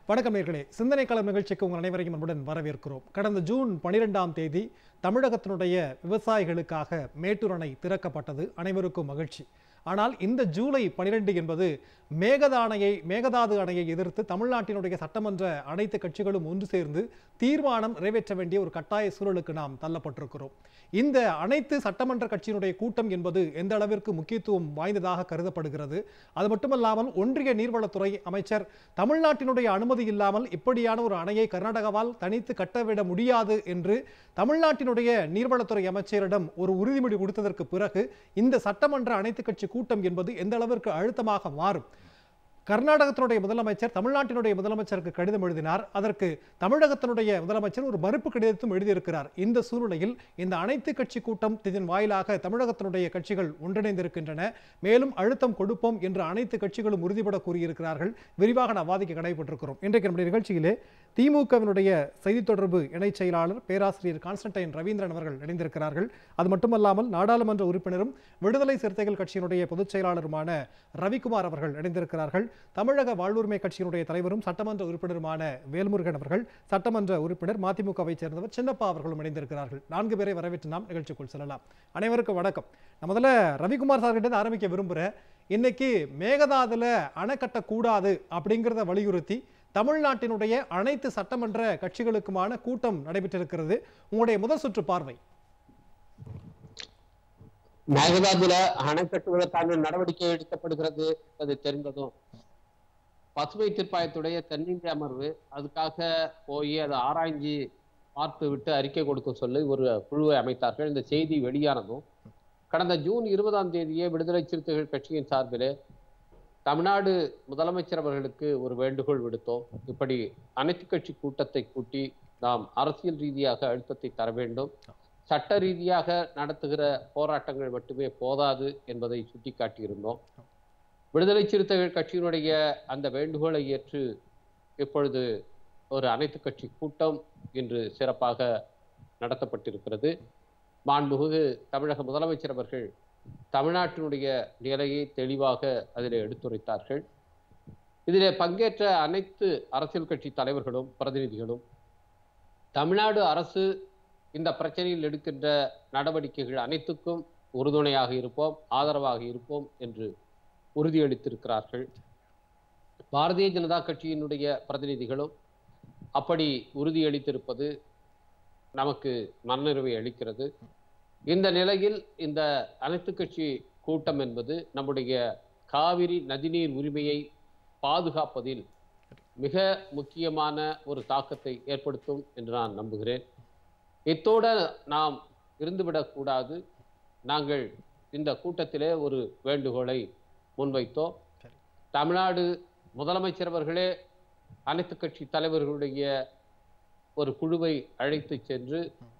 வணக்கம் நேர்களே சிந்தனை களம் நிகழ்ச்சிக்கு உங்கள் அனைவரையும் அன்புடன் வரவேற்கிறோம் கடந்த ஜூன் பனிரெண்டாம் தேதி தமிழகத்தினுடைய விவசாயிகளுக்காக மேட்டூர் அணை திறக்கப்பட்டது அனைவருக்கும் மகிழ்ச்சி ஆனால் இந்த ஜூலை பனிரெண்டு என்பது மேகதானையை மேகதாது அணையை எதிர்த்து தமிழ்நாட்டினுடைய சட்டமன்ற அனைத்து கட்சிகளும் ஒன்று சேர்ந்து தீர்மானம் நிறைவேற்ற வேண்டிய ஒரு கட்டாய சூழலுக்கு நாம் தள்ளப்பட்டிருக்கிறோம் இந்த அனைத்து சட்டமன்ற கட்சியினுடைய கூட்டம் என்பது எந்த அளவிற்கு முக்கியத்துவம் வாய்ந்ததாக கருதப்படுகிறது அது மட்டுமல்லாமல் ஒன்றிய நீர்வளத்துறை அமைச்சர் தமிழ்நாட்டினுடைய அனுமதி இல்லாமல் இப்படியான ஒரு அணையை கர்நாடகாவால் தனித்து கட்டவிட முடியாது என்று தமிழ்நாட்டினுடைய நீர்வளத்துறை அமைச்சரிடம் ஒரு உறுதிமொழி கொடுத்ததற்கு பிறகு இந்த சட்டமன்ற அனைத்து கட்சி கூட்டம் என்பது எந்த அளவிற்கு அழுத்தமாக மாறும் கர்நாடகத்தினுடைய முதலமைச்சர் தமிழ்நாட்டினுடைய முதலமைச்சருக்கு கடிதம் எழுதினார் அதற்கு தமிழகத்தினுடைய முதலமைச்சர் ஒரு மறுப்பு கடிதத்தும் எழுதியிருக்கிறார் இந்த சூழ்நிலையில் இந்த அனைத்து கட்சி கூட்டம் இதன் வாயிலாக தமிழகத்தினுடைய கட்சிகள் ஒன்றிணைந்திருக்கின்றன மேலும் அழுத்தம் கொடுப்போம் என்று அனைத்து கட்சிகளும் உறுதிபட கூறியிருக்கிறார்கள் விரிவாக நான் வாதிக்க கடைபெற்றிருக்கிறோம் இன்றைக்கு நம்முடைய நிகழ்ச்சியிலே திமுகவினுடைய செய்தி தொடர்பு இணைச் செயலாளர் பேராசிரியர் கான்ஸ்டன்டைன் ரவீந்திரன் அவர்கள் இணைந்திருக்கிறார்கள் அது மட்டுமல்லாமல் நாடாளுமன்ற உறுப்பினரும் விடுதலை சிறுத்தைகள் கட்சியினுடைய பொதுச் செயலாளருமான ரவிக்குமார் அவர்கள் இணைந்திருக்கிறார்கள் தமிழக வாழ்வுரிமை கட்சியினுடைய தலைவரும் சட்டமன்ற உறுப்பினருமான வேல்முருகன் அவர்கள் சட்டமன்ற உறுப்பினர் மதிமுகவை சேர்ந்தவர் சின்னப்பா அவர்களும் இணைந்திருக்கிறார்கள் நான்கு பேரை வரவேற்று நாம் நிகழ்ச்சிக்குள் செல்லலாம் அனைவருக்கும் வணக்கம் நான் முதல்ல ரவிக்குமார் சார்கிட்ட ஆரம்பிக்க விரும்புகிறேன் இன்னைக்கு மேகதாதுல அணை கட்டக்கூடாது அப்படிங்கிறத வலியுறுத்தி தமிழ்நாட்டினுடைய அனைத்து சட்டமன்ற கட்சிகளுக்குமான கூட்டம் நடைபெற்றிருக்கிறது உங்களுடைய முதல் சுற்று பார்வை மேகதாதுல அணை கட்டுவதற்கான நடவடிக்கை எடுக்கப்படுகிறது அது தெரிந்ததும் பசுமை தீர்ப்பாயத்துடைய தென்னிந்திய அமர்வு அதுக்காக போய் அதை ஆராய்ஞ்சு பார்த்து விட்டு அறிக்கை கொடுக்க சொல்லி ஒரு குழுவை அமைத்தார்கள் இந்த செய்தி வெளியானதும் கடந்த ஜூன் இருபதாம் தேதியே விடுதலை சிறுத்தைகள் கட்சியின் சார்பிலே தமிழ்நாடு முதலமைச்சர் அவர்களுக்கு ஒரு வேண்டுகோள் விடுத்தோம் இப்படி அனைத்து கட்சி கூட்டத்தை கூட்டி நாம் அரசியல் ரீதியாக அழுத்தத்தை தர வேண்டும் சட்ட ரீதியாக நடத்துகிற போராட்டங்கள் மட்டுமே போதாது என்பதை சுட்டிக்காட்டியிருந்தோம் விடுதலை சிறுத்தைகள் கட்சியினுடைய அந்த வேண்டுகோளை ஏற்று இப்பொழுது ஒரு அனைத்து கட்சி கூட்டம் இன்று சிறப்பாக நடத்தப்பட்டிருக்கிறது மாண்புமிகு தமிழக முதலமைச்சர் அவர்கள் தமிழ்நாட்டினுடைய நிலையை தெளிவாக அதில் எடுத்துரைத்தார்கள் இதிலே பங்கேற்ற அனைத்து அரசியல் கட்சி தலைவர்களும் பிரதிநிதிகளும் தமிழ்நாடு அரசு இந்த பிரச்சனையில் எடுக்கின்ற நடவடிக்கைகள் அனைத்துக்கும் உறுதுணையாக இருப்போம் ஆதரவாக இருப்போம் என்று உறுதியளித்திருக்கிறார்கள் பாரதிய ஜனதா கட்சியினுடைய பிரதிநிதிகளும் அப்படி உறுதியளித்திருப்பது நமக்கு மனநிறைவை அளிக்கிறது இந்த நிலையில் இந்த அனைத்து கட்சி கூட்டம் என்பது நம்முடைய காவிரி நதிநீர் உரிமையை பாதுகாப்பதில் மிக முக்கியமான ஒரு தாக்கத்தை ஏற்படுத்தும் என்று நான் நம்புகிறேன் இத்தோடு நாம் இருந்துவிடக்கூடாது நாங்கள் இந்த கூட்டத்திலே ஒரு வேண்டுகோளை முன்வைத்தோம் சரி. தமிழ்நாடு முதலமைச்சர் அவர்களே அனைத்து கட்சி தலைவர்களுடைய ஒரு குழுவை அழைத்து சென்று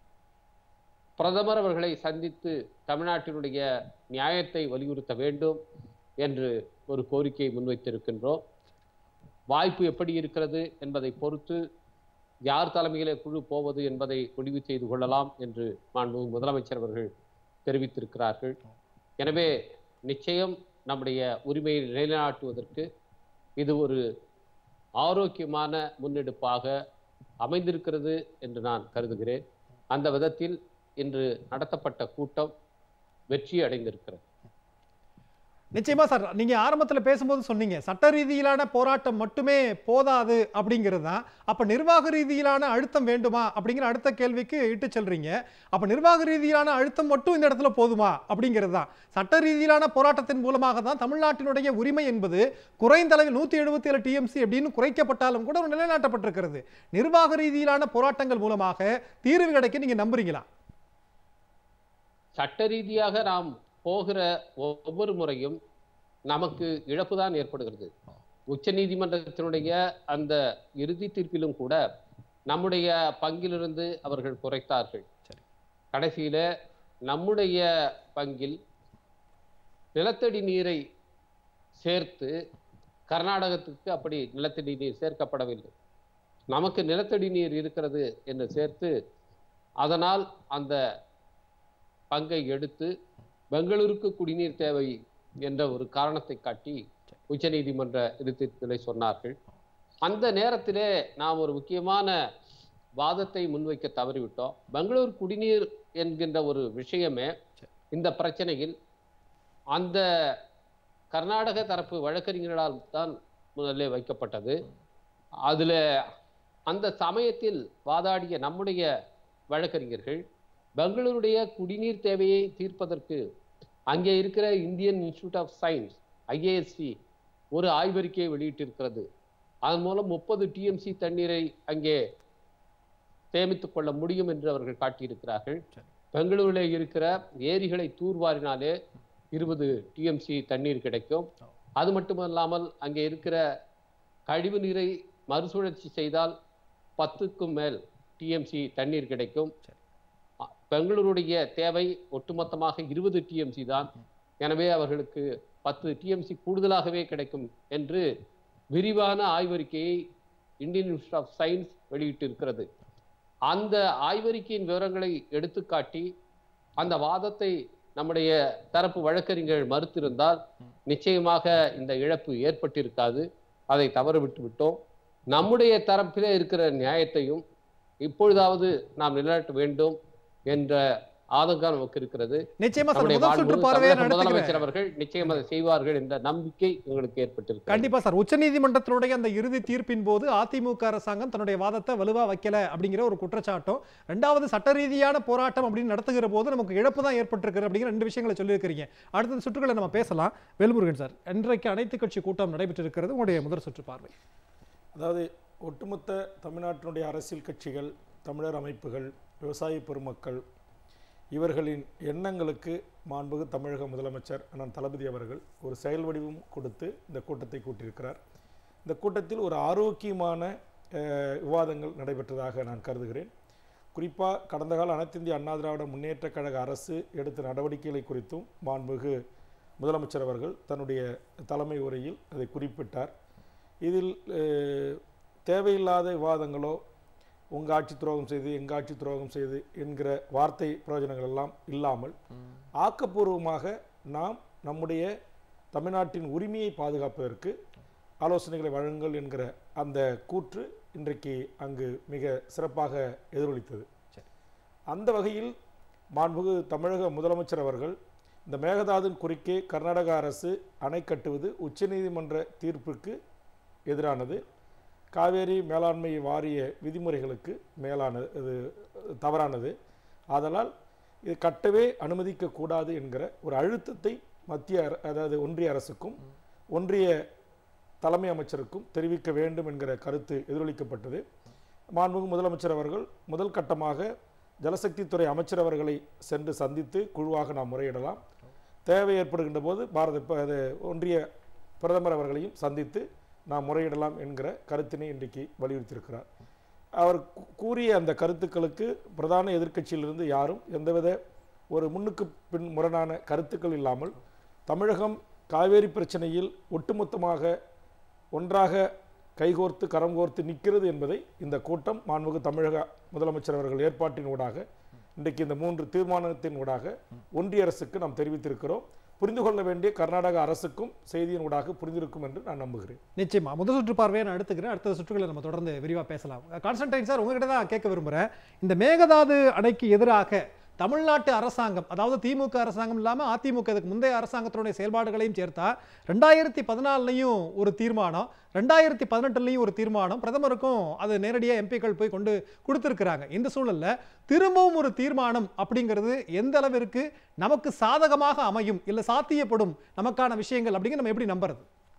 பிரதமர் அவர்களை சந்தித்து தமிழ்நாட்டினுடைய நியாயத்தை வலியுறுத்த வேண்டும் என்று ஒரு கோரிக்கையை முன்வைத்திருக்கின்றோம் வாய்ப்பு எப்படி இருக்கிறது என்பதை பொறுத்து யார் தலைமையிலே குழு போவது என்பதை முடிவு செய்து கொள்ளலாம் என்று மாண்புமிகு முதலமைச்சர் அவர்கள் தெரிவித்திருக்கிறார்கள் எனவே நிச்சயம் நம்முடைய உரிமையை நிலைநாட்டுவதற்கு இது ஒரு ஆரோக்கியமான முன்னெடுப்பாக அமைந்திருக்கிறது என்று நான் கருதுகிறேன் அந்த விதத்தில் இன்று நடத்தப்பட்ட கூட்டம் வெற்றி அடைந்திருக்கிறது நிச்சயமா சார் நீங்க ஆரம்பத்துல பேசும்போது சொன்னீங்க சட்ட ரீதியிலான போராட்டம் மட்டுமே போதாது அப்படிங்கிறது தான் அப்ப நிர்வாக ரீதியிலான அழுத்தம் வேண்டுமா அப்படிங்கிற அடுத்த கேள்விக்கு இட்டு செல்றீங்க அப்ப நிர்வாக ரீதியிலான அழுத்தம் மட்டும் இந்த இடத்துல போதுமா அப்படிங்கிறது தான் சட்ட ரீதியிலான போராட்டத்தின் மூலமாக தான் தமிழ்நாட்டினுடைய உரிமை என்பது குறைந்த அளவில் நூத்தி எழுபத்தி ஏழு டிஎம்சி அப்படின்னு குறைக்கப்பட்டாலும் கூட ஒரு நிலைநாட்டப்பட்டிருக்கிறது நிர்வாக ரீதியிலான போராட்டங்கள் மூலமாக தீர்வு கிடைக்க நீங்க நம்புறீங்களா சட்ட ரீதியாக நாம் போகிற ஒவ்வொரு முறையும் நமக்கு இழப்பு தான் ஏற்படுகிறது உச்ச நீதிமன்றத்தினுடைய அந்த இறுதி தீர்ப்பிலும் கூட நம்முடைய பங்கிலிருந்து அவர்கள் குறைத்தார்கள் சரி. கடைசியில நம்முடைய பங்கில் நிலத்தடி நீரை சேர்த்து கர்நாடகத்துக்கு அப்படி நிலத்தடி நீர் சேர்க்கப்படவில்லை நமக்கு நிலத்தடி நீர் இருக்கிறது என்று சேர்த்து அதனால் அந்த பங்கை எடுத்து பெங்களூருக்கு குடிநீர் தேவை என்ற ஒரு காரணத்தை காட்டி உச்சநீதிமன்ற இறுதித்தீர்ப்பிலே சொன்னார்கள் அந்த நேரத்திலே நாம் ஒரு முக்கியமான வாதத்தை முன்வைக்க தவறிவிட்டோம் பெங்களூர் குடிநீர் என்கின்ற ஒரு விஷயமே இந்த பிரச்சனையில் அந்த கர்நாடக தரப்பு வழக்கறிஞர்களால் தான் முதல்ல வைக்கப்பட்டது அதுல அந்த சமயத்தில் வாதாடிய நம்முடைய வழக்கறிஞர்கள் பெங்களூருடைய குடிநீர் தேவையை தீர்ப்பதற்கு அங்கே இருக்கிற Indian Institute of Science IISc ஒரு ஆய்வறிக்கையை வெளியிட்டிருக்கிறது அதன் மூலம் முப்பது டிஎம்சி தண்ணீரை அங்கே சேமித்துக் கொள்ள முடியும் என்று அவர்கள் காட்டியிருக்கிறார்கள் சரி. பெங்களூரில் இருக்கிற ஏரிகளை தூர்வாரினாலே இருபது டிஎம்சி தண்ணீர் கிடைக்கும் அது மட்டுமல்லாமல் அங்கே இருக்கிற கழிவு நீரை மறுசுழற்சி செய்தால் பத்துக்கும் மேல் டிஎம்சி தண்ணீர் கிடைக்கும் சரி. அ- பெங்களூருடைய தேவை ஒட்டுமொத்தமாக இருபது டிஎம்சி தான் எனவே அவர்களுக்கு பத்து டிஎம்சி கூடுதலாகவே கிடைக்கும் என்று விரிவான ஆய்வறிக்கையை இந்தியன் இன்ஸ்டியூட் ஆஃப் சயின்ஸ் வெளியிட்டிருக்கிறது அந்த ஆய்வறிக்கையின் விவரங்களை எடுத்துக்காட்டி அந்த வாதத்தை நம்முடைய தரப்பு வழக்கறிஞர்கள் மறுத்திருந்தால் நிச்சயமாக இந்த இழப்பு ஏற்பட்டிருக்காது அதை தவறு விட்டு விட்டோம் நம்முடைய தரப்பிலே இருக்கிற நியாயத்தையும் இப்பொழுதாவது நாம் நிலைநாட்ட வேண்டும் என்ற ஆதங்கம் நமக்கு இருக்கிறது நிச்சயமா சார் நம்முடைய முதல் சுற்று வாழ்வு பார்வையை தமிழக நடத்துக்கிறேன் முதலமைச்சர் அவர்கள் நிச்சயம் அதை செய்வார்கள் என்ற நம்பிக்கை எங்களுக்கு ஏற்பட்டிருக்கு கண்டிப்பா சார் உச்சநீதிமன்றத்தினுடைய அந்த இறுதி தீர்ப்பின் போது அதிமுக அரசாங்கம் தன்னுடைய வாதத்தை வலுவா வைக்கல அப்படிங்கிற ஒரு குற்றச்சாட்டும் ரெண்டாவது சட்ட ரீதியான போராட்டம் அப்படின்னு நடத்துகிற போது நமக்கு இழப்பு தான் ஏற்பட்டிருக்கு அப்படிங்கிற ரெண்டு விஷயங்களை சொல்லியிருக்கிறீங்க அடுத்த சுற்றுகளை நம்ம பேசலாம் வேல்முருகன் சார் இன்றைக்கு அனைத்து கட்சி கூட்டம் நடைபெற்றிருக்கிறது உங்களுடைய முதல் சுற்று பார்வை அதாவது ஒட்டுமொத்த தமிழ்நாட்டினுடைய அரசியல் கட்சிகள் தமிழர் அமைப்புகள் விவசாய பெருமக்கள் இவர்களின் எண்ணங்களுக்கு மாண்புகு தமிழக முதலமைச்சர் அண்ணன் தளபதி அவர்கள் ஒரு செயல் வடிவம் கொடுத்து இந்த கூட்டத்தை கூட்டியிருக்கிறார் இந்த கூட்டத்தில் ஒரு ஆரோக்கியமான அஹ், விவாதங்கள் நடைபெற்றதாக நான் கருதுகிறேன் குறிப்பாக கடந்த கால அனைத்து இந்திய அண்ணா திராவிட முன்னேற்றக் கழக அரசு எடுத்த நடவடிக்கைகளை குறித்தும் மாண்புகு முதலமைச்சர் அவர்கள் தன்னுடைய தலைமை உரையில் அதை குறிப்பிட்டார் இதில் அஹ், தேவையில்லாத விவாதங்களோ உங்கள் ஆட்சி துரோகம் செய்து எங்கள் ஆட்சி துரோகம் செய்து என்கிற வார்த்தை பிரயோஜனங்கள் எல்லாம் இல்லாமல் ஆக்கப்பூர்வமாக நாம் நம்முடைய தமிழ்நாட்டின் உரிமையை பாதுகாப்பதற்கு ஆலோசனைகளை வழங்குங்கள் என்கிற அந்த கூற்று இன்றைக்கு அங்கு மிக சிறப்பாக எதிரொலித்தது சரி. அந்த வகையில் மாண்புகு தமிழக முதலமைச்சர் அவர்கள் இந்த மேகதாதுன் குறுக்கே கர்நாடக அரசு அணை கட்டுவது உச்சநீதிமன்ற தீர்ப்புக்கு எதிரானது காவேரி மேலாண்மை வாரிய விதிமுறைகளுக்கு மேலானது இது தவறானது ஆதலால் இது கட்டவே அனுமதிக்கக்கூடாது என்கிற ஒரு அழுத்தத்தை மத்திய அர- அதாவது ஒன்றிய அரசுக்கும் ஒன்றிய தலைமை அமைச்சருக்கும் தெரிவிக்க வேண்டும் என்கிற கருத்து எதிரொலிக்கப்பட்டது மாண்புமிகு முதலமைச்சர் அவர்கள் முதல் கட்டமாக ஜலசக்தித்துறை அமைச்சர் அவர்களை சென்று சந்தித்து குழுவாக நாம் முறையிடலாம் தேவை ஏற்படுகின்ற போது பாரத ப- அது ஒன்றிய பிரதமர் அவர்களையும் சந்தித்து நாம் முறையிடலாம் என்கிற கருத்தினை இன்றைக்கு வலியுறுத்தியிருக்கிறார் அவர் கூ- கூறிய அந்த கருத்துக்களுக்கு பிரதான எதிர்க்கட்சியிலிருந்து யாரும் எந்தவித ஒரு முன்னுக்கு பின் முரணான கருத்துக்கள் இல்லாமல் தமிழகம் காவேரி பிரச்சனையில் ஒட்டுமொத்தமாக ஒன்றாக கைகோர்த்து கரம் கோர்த்து நிற்கிறது என்பதை இந்த கூட்டம் மாண்புமிகு தமிழக முதலமைச்சர் அவர்கள் ஏற்பாட்டின் ஊடாக இன்றைக்கு இந்த மூன்று தீர்மானத்தின் ஊடாக ஒன்றிய அரசுக்கு நாம் தெரிவித்திருக்கிறோம் புரிந்து கொள்ள வேண்டிய கர்நாடக அரசுக்கும் செய்தியின் ஊடாக புரிந்திருக்கும் என்று நான் நம்புகிறேன் நிச்சயமா முதல் சுற்று பார்வையை நான் எடுத்துக்கிறேன் அடுத்த சுற்றுகளை நம்ம தொடர்ந்து விரிவா பேசலாம் கான்ஸ்டன்டைன் சார் உங்ககிட்ட தான் கேட்க விரும்புறேன் இந்த மேகதாது அணைக்கு எதிராக தமிழ்நாட்டு அரசாங்கம் அதாவது திமுக அரசாங்கம் இல்லாம அதிமுக இதுக்கு முந்தைய அரசாங்கத்தினுடைய செயல்பாடுகளையும் சேர்த்தா ரெண்டாயிரத்தி பதினாலுலையும் ஒரு தீர்மானம் ரெண்டாயிரத்தி பதினெட்டுலையும் ஒரு தீர்மானம் பிரதமருக்கும் அது நேரடியாக எம்பிக்கள் போய் கொண்டு கொடுத்துருக்குறாங்க இந்த சூழல்ல திரும்பவும் ஒரு தீர்மானம் அப்படிங்கிறது எந்த அளவிற்கு நமக்கு சாதகமாக அமையும் இல்லை சாத்தியப்படும் நமக்கான விஷயங்கள் அப்படிங்கிற நம்ம எப்படி நம்புறது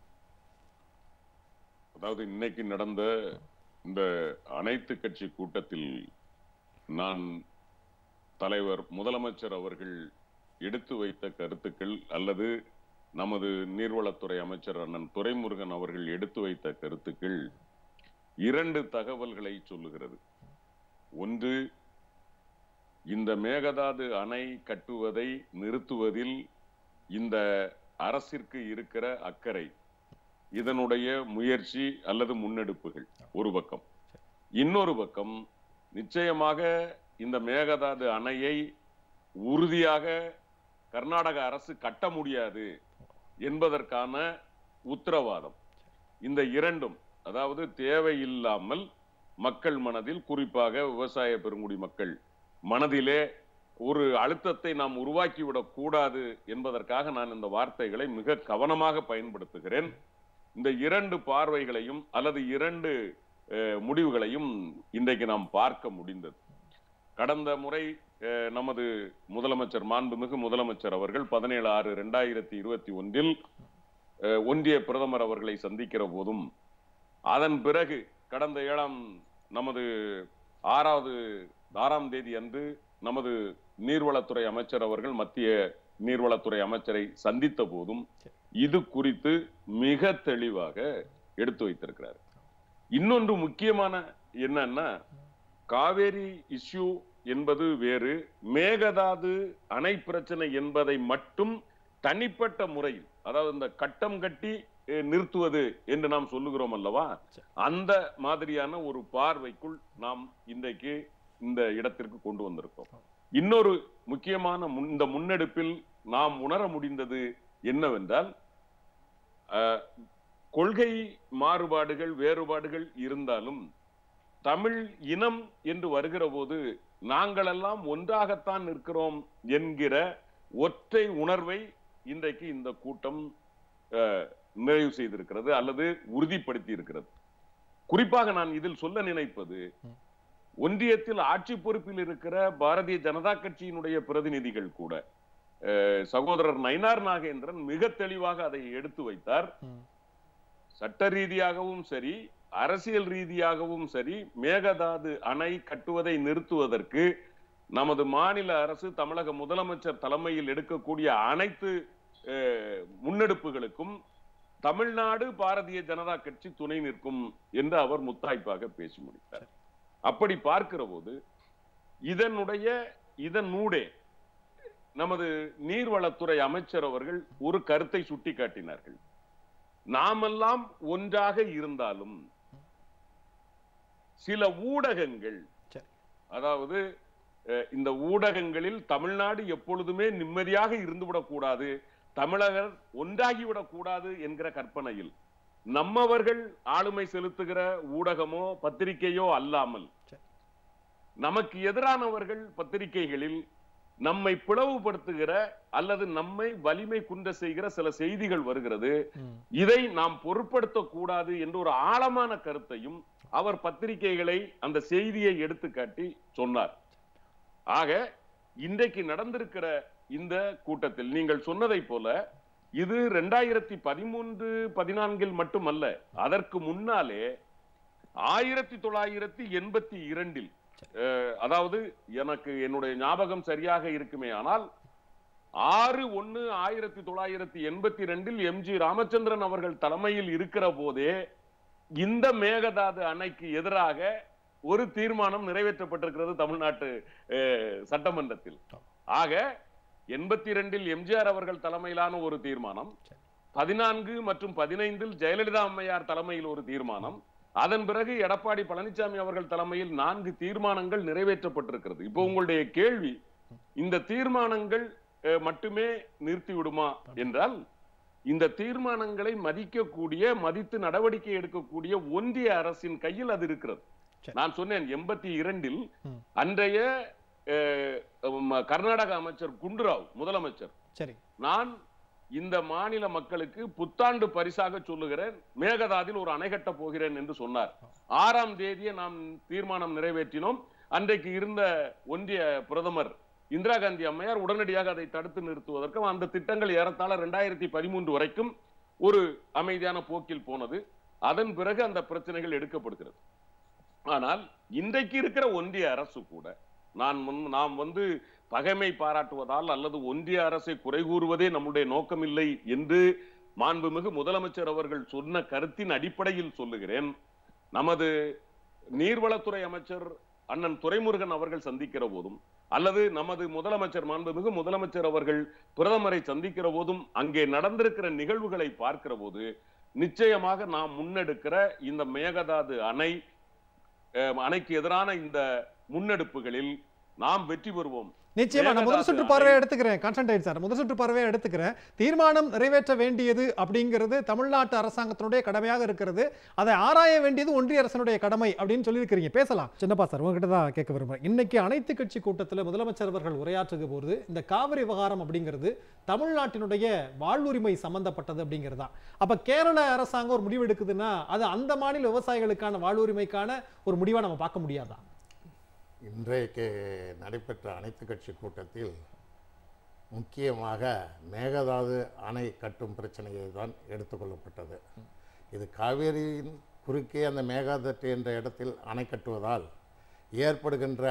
அதாவது இன்னைக்கு நடந்த இந்த அனைத்து கட்சி கூட்டத்தில் நான் தலைவர் முதலமைச்சர் அவர்கள் எடுத்து வைத்த கருத்துக்கள் அல்லது நமது நீர்வளத்துறை அமைச்சர் அண்ணன் துரைமுருகன் அவர்கள் எடுத்து வைத்த கருத்துக்கள் இரண்டு தகவல்களை சொல்லுகிறது ஒன்று இந்த மேகதாது அணை கட்டுவதை நிறுத்துவதில் இந்த அரசிற்கு இருக்கிற அக்கறை இதனுடைய முயற்சி அல்லது முன்னெடுப்புகள் ஒரு பக்கம் இன்னொரு பக்கம் நிச்சயமாக இந்த மேகதாது அணையை உறுதியாக கர்நாடக அரசு கட்ட முடியாது என்பதற்கான உத்தரவாதம் இந்த இரண்டும் அதாவது தேவையில்லாமல் மக்கள் மனதில் குறிப்பாக விவசாய பெருங்குடி மக்கள் மனதிலே ஒரு அழுத்தத்தை நாம் உருவாக்கிவிடக் கூடாது என்பதற்காக நான் இந்த வார்த்தைகளை மிக கவனமாக பயன்படுத்துகிறேன் இந்த இரண்டு பார்வைகளையும் அல்லது இரண்டு அஹ், முடிவுகளையும் இன்றைக்கு நாம் பார்க்க முடிந்தது கடந்த முறை அஹ், நமது முதலமைச்சர் மாண்புமிகு முதலமைச்சர் அவர்கள் பதினேழு ஆறு ரெண்டாயிரத்தி இருபத்தி ஒன்றில் அஹ், ஒன்றிய பிரதமர் அவர்களை சந்திக்கிற போதும் அதன் பிறகு கடந்த ஏழாம் நமது ஆறாவது ஆறாம் தேதி அன்று நமது நீர்வளத்துறை அமைச்சர் அவர்கள் மத்திய நீர்வளத்துறை அமைச்சரை சந்தித்த போதும் இது குறித்து மிக தெளிவாக எடுத்து வைத்திருக்கிறார் இன்னொன்று முக்கியமான என்னன்னா காவேரி இஷ்யூ என்பது வேறு மேகதாது அணை பிரச்சனை என்பதை மட்டும் தனிப்பட்ட முறையில் அதாவது இந்த கட்டம் கட்டி அஹ், நிறுத்துவது என்று நாம் சொல்லுகிறோம் அல்லவா அந்த மாதிரியான ஒரு பார்வைக்குள் நாம் இன்றைக்கு இந்த இடத்திற்கு கொண்டு வந்திருக்கோம் இன்னொரு முக்கியமான முன்- இந்த முன்னெடுப்பில் நாம் உணர முடிந்தது என்னவென்றால் அஹ், கொள்கை மாறுபாடுகள் வேறுபாடுகள் இருந்தாலும் தமிழ் இனம் என்று வருகிற போது நாங்களெல்லாம் ஒன்றாகத்தான் நிற்கிறோம் என்கிற ஒற்றை உணர்வை இன்றைக்கு இந்த கூட்டம் அஹ், நிறைவு செய்திருக்கிறது அல்லது உறுதிப்படுத்தி இருக்கிறது குறிப்பாக நான் இதில் சொல்ல நினைப்பது ஒன்றியத்தில் ஆட்சி பொறுப்பில் இருக்கிற பாரதிய ஜனதா கட்சியினுடைய பிரதிநிதிகள் கூட அஹ், சகோதரர் நயினார் நாகேந்திரன் மிக தெளிவாக அதை எடுத்து வைத்தார் ம். சட்ட ரீதியாகவும் சரி அரசியல் ரீதியாகவும் சரி மேகதாது அணை கட்டுவதை நிறுத்துவதற்கு நமது மாநில அரசு தமிழக முதலமைச்சர் தலைமையில் எடுக்கக்கூடிய அனைத்து அஹ், முன்னெடுப்புகளுக்கும் தமிழ்நாடு பாரதிய ஜனதா கட்சி துணை நிற்கும் என்று அவர் முத்தாய்ப்பாக பேசி முடித்தார் அப்படி பார்க்கிற போது இதனுடைய இதனூடே நமது நீர்வளத்துறை அமைச்சர் அவர்கள் ஒரு கருத்தை சுட்டிக்காட்டினார்கள் நாமெல்லாம் ஒன்றாக இருந்தாலும் சில ஊடகங்கள் சரி. அதாவது அஹ், இந்த ஊடகங்களில் தமிழ்நாடு எப்பொழுதுமே நிம்மதியாக இருந்துவிடக் கூடாது தமிழகர் ஒன்றாகிவிடக் கூடாது என்கிற கற்பனையில் நம்மவர்கள் ஆளுமை செலுத்துகிற ஊடகமோ பத்திரிகையோ அல்லாமல் சரி. நமக்கு எதிரானவர்கள் பத்திரிகைகளில் நம்மை பிளவுபடுத்துகிற அல்லது நம்மை வலிமை குன்ற செய்கிற சில செய்திகள் வருகிறது ம். இதை நாம் பொருட்படுத்த கூடாது என்ற ஒரு ஆழமான கருத்தையும் அவர் பத்திரிகைகளை அந்த செய்தியை எடுத்துக்காட்டி சொன்னார் ஆக இன்றைக்கு நடந்திருக்கிற இந்த கூட்டத்தில் நீங்கள் சொன்னதை போல இது ரெண்டாயிரத்தி பதிமூன்று பதினான்கில் மட்டுமல்ல அதற்கு முன்னாலே ஆயிரத்தி தொள்ளாயிரத்தி எண்பத்தி இரண்டில் அஹ், அதாவது எனக்கு என்னுடைய ஞாபகம் சரியாக இருக்குமே ஆனால் ஆறு ஒன்னு ஆயிரத்தி தொள்ளாயிரத்தி எண்பத்தி ரெண்டில் எம்ஜி ராமச்சந்திரன் அவர்கள் தலைமையில் இருக்கிற போதே இந்த மேகதாது அணைக்கு எதிராக ஒரு தீர்மானம் நிறைவேற்றப்பட்டிருக்கிறது தமிழ்நாட்டு அஹ், சட்டமன்றத்தில் ஆக எண்பத்தி ரெண்டில் எம்ஜிஆர் அவர்கள் தலைமையிலான ஒரு தீர்மானம் பதினான்கு மற்றும் பதினைந்தில் ஜெயலலிதா அம்மையார் தலைமையில் ஒரு தீர்மானம் அதன் பிறகு எடப்பாடி பழனிசாமி அவர்கள் தலைமையில் நான்கு தீர்மானங்கள் நிறைவேற்றப்பட்டிருக்கிறது இப்போ உங்களுடைய கேள்வி இந்த தீர்மானங்கள் அஹ், மட்டுமே நிறுத்தி விடுமா என்றால் இந்த தீர்மானங்களை மதிக்கக்கூடிய மதித்து நடவடிக்கை எடுக்கக்கூடிய ஒன்றிய அரசின் கையில் அது இருக்கிறது சரி. நான் சொன்னேன் எண்பத்தி இரண்டில் ம். அன்றைய அஹ், ம- கர்நாடக அமைச்சர் குண்டுராவ் முதலமைச்சர் சரி நான் இந்த மாநில மக்களுக்கு புத்தாண்டு பரிசாக சொல்லுகிறேன் மேகதாதில் ஒரு அணை கட்டப் போகிறேன் என்று சொன்னார் ஆறாம் தேதியே நாம் தீர்மானம் நிறைவேற்றினோம் அன்றைக்கு இருந்த ஒன்றிய பிரதமர் இந்திரா காந்தி அம்மையார் உடனடியாக அதை தடுத்து நிறுத்துவதற்கும் அந்த திட்டங்கள் ஏறத்தாழ ரெண்டாயிரத்தி பதிமூன்று வரைக்கும் ஒரு அமைதியான போக்கில் போனது அதன் பிறகு அந்த பிரச்சனைகள் எடுக்கப்படுகிறது ஆனால் இன்றைக்கு இருக்கிற ஒன்றிய அரசு கூட நான் முன்- நாம் வந்து பகைமை பாராட்டுவதால் அல்லது ஒன்றிய அரசை குறை கூறுவதே நம்முடைய நோக்கமில்லை என்று மாண்புமிகு முதலமைச்சர் அவர்கள் சொன்ன கருத்தின் அடிப்படையில் சொல்லுகிறேன் நமது நீர்வளத்துறை அமைச்சர் அண்ணன் துரைமுருகன் அவர்கள் சந்திக்கிற போதும் அல்லது நமது முதலமைச்சர் மாண்புமிகு முதலமைச்சர் அவர்கள் பிரதமரை சந்திக்கிற போதும் அங்கே நடந்திருக்கிற நிகழ்வுகளை பார்க்கிற போது நிச்சயமாக நாம் முன்னெடுக்கிற இந்த மேகதாது அணை அஹ், அணைக்கு எதிரான இந்த முன்னெடுப்புகளில் நாம் வெற்றி பெறுவோம் நிச்சயமா நான் முதல் மேகதாது சுற்று அணை- பார்வையை எடுத்துக்கிறேன் கான்சன்ட்ரேட் சார் முதல் சுற்று பார்வையை எடுத்துக்கிறேன் தீர்மானம் நிறைவேற்ற வேண்டியது அப்படிங்கிறது தமிழ்நாட்டு அரசாங்கத்தினுடைய கடமையாக இருக்கிறது அதை ஆராய வேண்டியது ஒன்றிய அரசனுடைய கடமை அப்படின்னு சொல்லியிருக்கிறீங்க பேசலாம் சின்னப்பா சார் உங்ககிட்ட தான் கேட்க விரும்புறேன் இன்னைக்கு அனைத்து கட்சி கூட்டத்தில் முதலமைச்சர் அவர்கள் உரையாற்றுக போது இந்த காவிரி விவகாரம் அப்படிங்கிறது தமிழ்நாட்டினுடைய வாழ்வுரிமை சம்பந்தப்பட்டது அப்படிங்கிறது தான் அப்ப கேரள அரசாங்கம் ஒரு முடிவு எடுக்குதுன்னா அது அந்த மாநில விவசாயிகளுக்கான வாழ்வுரிமைக்கான ஒரு முடிவா நம்ம பார்க்க முடியாதா இன்றைக்கு நடைபெற்ற அனைத்து கட்சி கூட்டத்தில் முக்கியமாக மேகதாது அணை கட்டும் பிரச்சனையை தான் எடுத்துக்கொள்ளப்பட்டது இது காவேரியின் குறுக்கே அந்த மேகதாட்டு என்ற இடத்தில் அணை கட்டுவதால் ஏற்படுகின்ற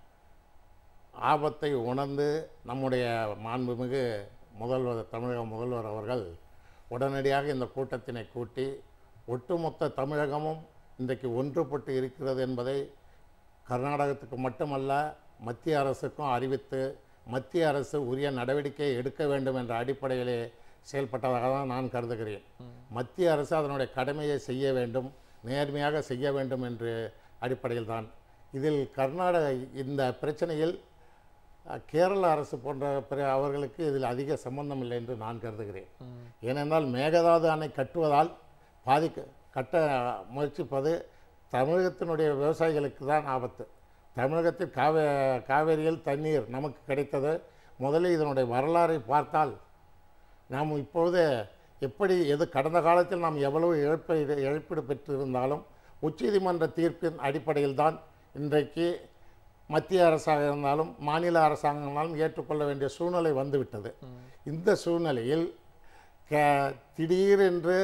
ஆபத்தை உணர்ந்து நம்முடைய மாண்புமிகு முதல்வர் தமிழக முதல்வர் அவர்கள் உடனடியாக இந்த கூட்டத்தினை கூட்டி ஒட்டுமொத்த தமிழகமும் இன்றைக்கு ஒன்றுபட்டு இருக்கிறது என்பதை கர்நாடகத்துக்கு மட்டுமல்ல மத்திய அரசுக்கும் அறிவித்து மத்திய அரசு உரிய நடவடிக்கை எடுக்க வேண்டும் என்ற அடிப்படையிலே செயல்பட்டதாக தான் நான் கருதுகிறேன் மத்திய அரசு அதனுடைய கடமையை செய்ய வேண்டும் நேர்மையாக செய்ய வேண்டும் என்று அடிப்படையில் தான் இதில் கர்நாடக இந்த பிரச்சனையில் அஹ், கேரள அரசு போன்ற பிற அவர்களுக்கு இதில் அதிக சம்பந்தம் இல்லை என்று நான் கருதுகிறேன் ஏனென்றால் மேகதாது அணை கட்டுவதால் பாதிக்க கட்ட முயற்சிப்பது தமிழகத்தினுடைய விவசாயிகளுக்கு தான் ஆபத்து தமிழகத்தில் காவே காவேரியில் தண்ணீர் நமக்கு கிடைத்தது முதலில் இதனுடைய வரலாறை பார்த்தால் நாம் இப்பொழுது எப்படி எது கடந்த காலத்தில் நாம் எவ்வளவு இழப்பீடு இழப்பீடு பெற்றிருந்தாலும் உச்சநீதிமன்ற தீர்ப்பின் அடிப்படையில் தான் இன்றைக்கு மத்திய அரசாக இருந்தாலும் மாநில அரசாங்கம் இருந்தாலும் ஏற்றுக்கொள்ள வேண்டிய சூழ்நிலை வந்துவிட்டது இந்த சூழ்நிலையில் க திடீரென்று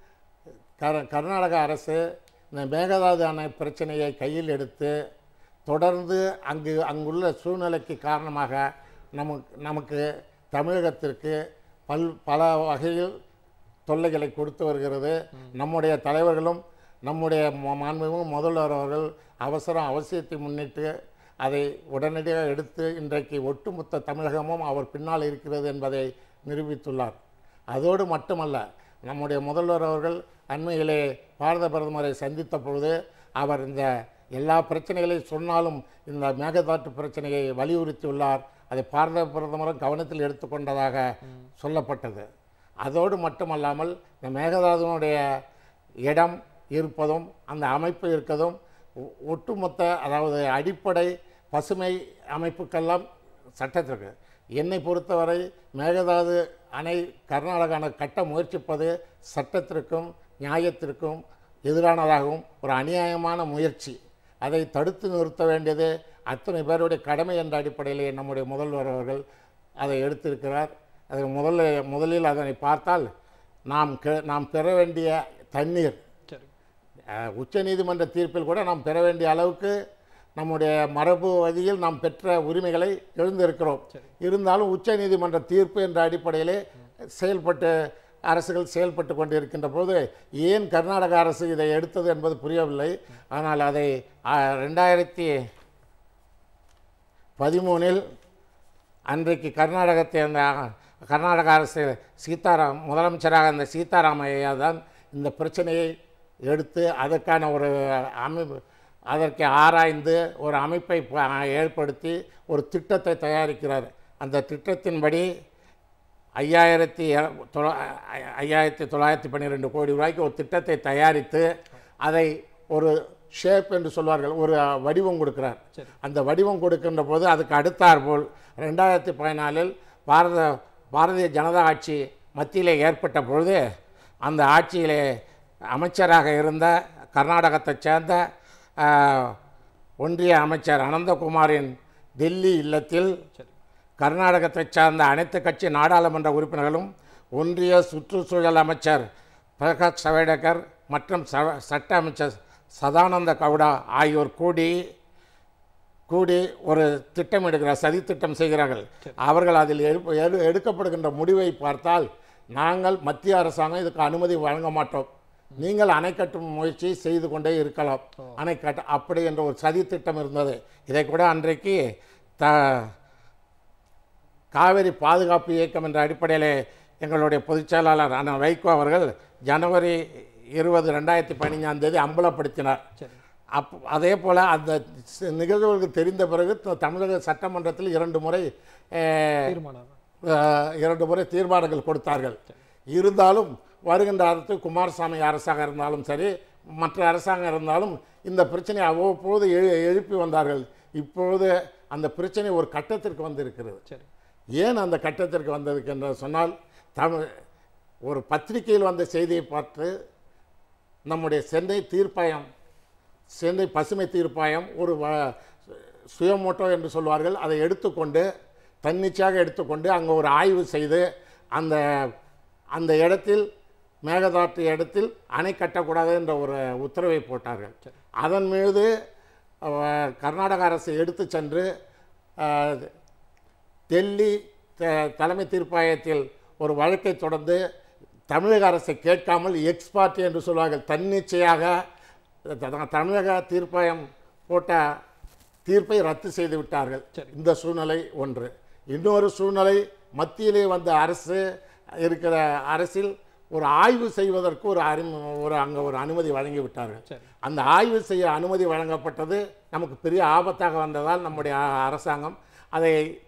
கர கர்நாடக அரசு இந்த மேகதாது அணை பிரச்சனையை கையில் எடுத்து தொடர்ந்து அங்கு அங்குள்ள சூழ்நிலைக்கு காரணமாக நமக்கு நமக்கு தமிழகத்திற்கு பல் பல வகையில் தொல்லைகளை கொடுத்து வருகிறது நம்முடைய தலைவர்களும் நம்முடைய ம- மாண்புமிகு முதல்வர் அவர்கள் அவசரம் அவசியத்தை முன்னிட்டு அதை உடனடியாக எடுத்து இன்றைக்கு ஒட்டுமொத்த தமிழகமும் அவர் பின்னால் இருக்கிறது என்பதை நிரூபித்துள்ளார் அதோடு மட்டுமல்ல நம்முடைய முதல்வர் அவர்கள் அண்மையிலே பாரத பிரதமரை சந்தித்த பொழுது அவர் இந்த எல்லா பிரச்சனைகளையும் சொன்னாலும் இந்த மேகதாட்டு பிரச்சனையை வலியுறுத்தியுள்ளார் அதை பாரத பிரதமரும் கவனத்தில் எடுத்துக்கொண்டதாக சொல்லப்பட்டது அதோடு மட்டுமல்லாமல் இந்த மேகதாதுனுடைய இடம் இருப்பதும் அந்த அமைப்பு இருக்கதும் ஒ- ஒட்டுமொத்த அதாவது அடிப்படை பசுமை அமைப்புக்கெல்லாம் சட்டத்திற்கு என்னை பொறுத்தவரை மேகதாது அணை கர்நாடக அணை கட்ட முயற்சிப்பது சட்டத்திற்கும் நியாயத்திற்கும் எதிரானதாகவும் ஒரு அநியாயமான முயற்சி அதை தடுத்து நிறுத்த வேண்டியது அத்தனை பேருடைய கடமை என்ற அடிப்படையிலே நம்முடைய முதல்வர் அவர்கள் அதை எடுத்திருக்கிறார் அது முதல்ல முதலில் அதனை பார்த்தால் நாம் கெ- நாம் பெற வேண்டிய தண்ணீர் சரி அஹ், உச்சநீதிமன்ற தீர்ப்பில் கூட நாம் பெற வேண்டிய அளவுக்கு நம்முடைய மரபு வழியில் நாம் பெற்ற உரிமைகளை எழுந்திருக்கிறோம் இருந்தாலும் உச்சநீதிமன்ற தீர்ப்பு என்ற அடிப்படையிலே செயல்பட்டு அரசுகள் செயல்பட்டு கொண்டிருக்கின்ற போது ஏன் கர்நாடக அரசு இதை எடுத்தது என்பது புரியவில்லை ஆனால் அதை அஹ், ரெண்டாயிரத்தி பதிமூணில் அன்றைக்கு கர்நாடகத்தை அந்த கர்நாடக அரசு சீதாராம் முதலமைச்சராக அந்த சீதாராமையா தான் இந்த பிரச்சனையை எடுத்து அதற்கான ஒரு அமைப்பு அதற்கு ஆராய்ந்து ஒரு அமைப்பை ப- ஏற்படுத்தி ஒரு திட்டத்தை தயாரிக்கிறார் அந்த திட்டத்தின்படி ஐயாயிரத்தி எ- தொள்ள- ஐ- ஐயாயிரத்தி தொள்ளாயிரத்தி பன்னிரெண்டு கோடி ரூபாய்க்கு ஒரு திட்டத்தை தயாரித்து அதை ஒரு ஷேப் என்று சொல்வார்கள் ஒரு வடிவம் கொடுக்கிறார் சரி. அந்த வடிவம் கொடுக்கின்ற போது அதுக்கு அடுத்தாற் போல் ரெண்டாயிரத்தி பதினாலில் பாரத பாரதிய ஜனதா ஆட்சி மத்தியிலே ஏற்பட்ட பொழுது அந்த ஆட்சியிலே அமைச்சராக இருந்த கர்நாடகத்தைச் சேர்ந்த ஆ, ஒன்றிய அமைச்சர் அனந்தகுமாரின் டெல்லி இல்லத்தில் கர்நாடகத்தைச் சார்ந்த அனைத்து கட்சி நாடாளுமன்ற உறுப்பினர்களும் ஒன்றிய சுற்றுச்சூழல் அமைச்சர் பிரகாஷ் சவேடகர் மற்றும் ச- சட்ட அமைச்சர் சதானந்த கவுடா ஆகியோர் கூடி கூடி ஒரு திட்டம் எடுக்கிறார் சதி திட்டம் செய்கிறார்கள் அவர்கள் அதில் எழுப்ப- எடு எடுக்கப்படுகின்ற முடிவை பார்த்தால் நாங்கள் மத்திய அரசாங்கம் இதுக்கு அனுமதி வழங்க மாட்டோம் நீங்கள் அணை கட்டும் முயற்சி செய்து கொண்டே இருக்கலாம் அணை கட்ட அப்படி என்ற ஒரு சதி திட்டம் இருந்தது இதை கூட அன்றைக்கு த காவிரி பாதுகாப்பு இயக்கம் என்ற அடிப்படையில் எங்களுடைய பொதுச் செயலாளர் அண்ணன் வைகோ அவர்கள் ஜனவரி இருபது ரெண்டாயிரத்தி பதினஞ்சாம் தேதி அம்பலப்படுத்தினார் சரி அப் அதே போல் அந்த சி- நிகழ்வுகளுக்கு தெரிந்த பிறகு த- தமிழக சட்டமன்றத்தில் இரண்டு முறை அஹ், தீர்மானம் அஹ், இரண்டு முறை தீர்மானங்கள் கொடுத்தார்கள் இருந்தாலும் வருகின்ற அரசு குமாரசாமி அரசாக இருந்தாலும் சரி மற்ற அரசாங்கம் இருந்தாலும் இந்த பிரச்சனையை அவ்வப்போது எழு எழுப்பி வந்தார்கள் இப்பொழுது அந்த பிரச்சனை ஒரு கட்டத்திற்கு வந்திருக்கிறது சரி ஏன் அந்த கட்டத்திற்கு வந்ததுக்கு என்று சொன்னால் தமிழ் ஒரு பத்திரிகையில் வந்த செய்தியை பார்த்து நம்முடைய சென்னை தீர்ப்பாயம் சென்னை பசுமை தீர்ப்பாயம் ஒரு வ- சுயமோட்டோ என்று சொல்வார்கள் அதை எடுத்துக்கொண்டு தன்னிச்சையாக எடுத்துக்கொண்டு அங்கே ஒரு ஆய்வு செய்து அந்த அந்த இடத்தில் மேகதாட்டு இடத்தில் அணை கட்டக்கூடாது என்ற ஒரு உத்தரவை போட்டார்கள் அதன் மீது அஹ், கர்நாடக அரசு எடுத்து சென்று அஹ், டெல்லி த- தலைமை தீர்ப்பாயத்தில் ஒரு வழக்கை தொடர்ந்து தமிழக அரசை கேட்காமல் எக்ஸ்பார்ட் என்று சொல்வார்கள் தன்னிச்சையாக த- தமிழக தீர்ப்பாயம் போட்ட தீர்ப்பை ரத்து செய்து விட்டார்கள் சரி. இந்த சூழ்நிலை ஒன்று இன்னொரு சூழ்நிலை மத்தியிலே வந்த அரசு இருக்கிற அரசில் ஒரு ஆய்வு செய்வதற்கு ஒரு அறி ஒரு அங்கே ஒரு அனுமதி வழங்கி விட்டார்கள் சரி அந்த ஆய்வு செய்ய அனுமதி வழங்கப்பட்டது நமக்கு பெரிய ஆபத்தாக வந்ததால் நம்முடைய அ- அரசாங்கம் அதை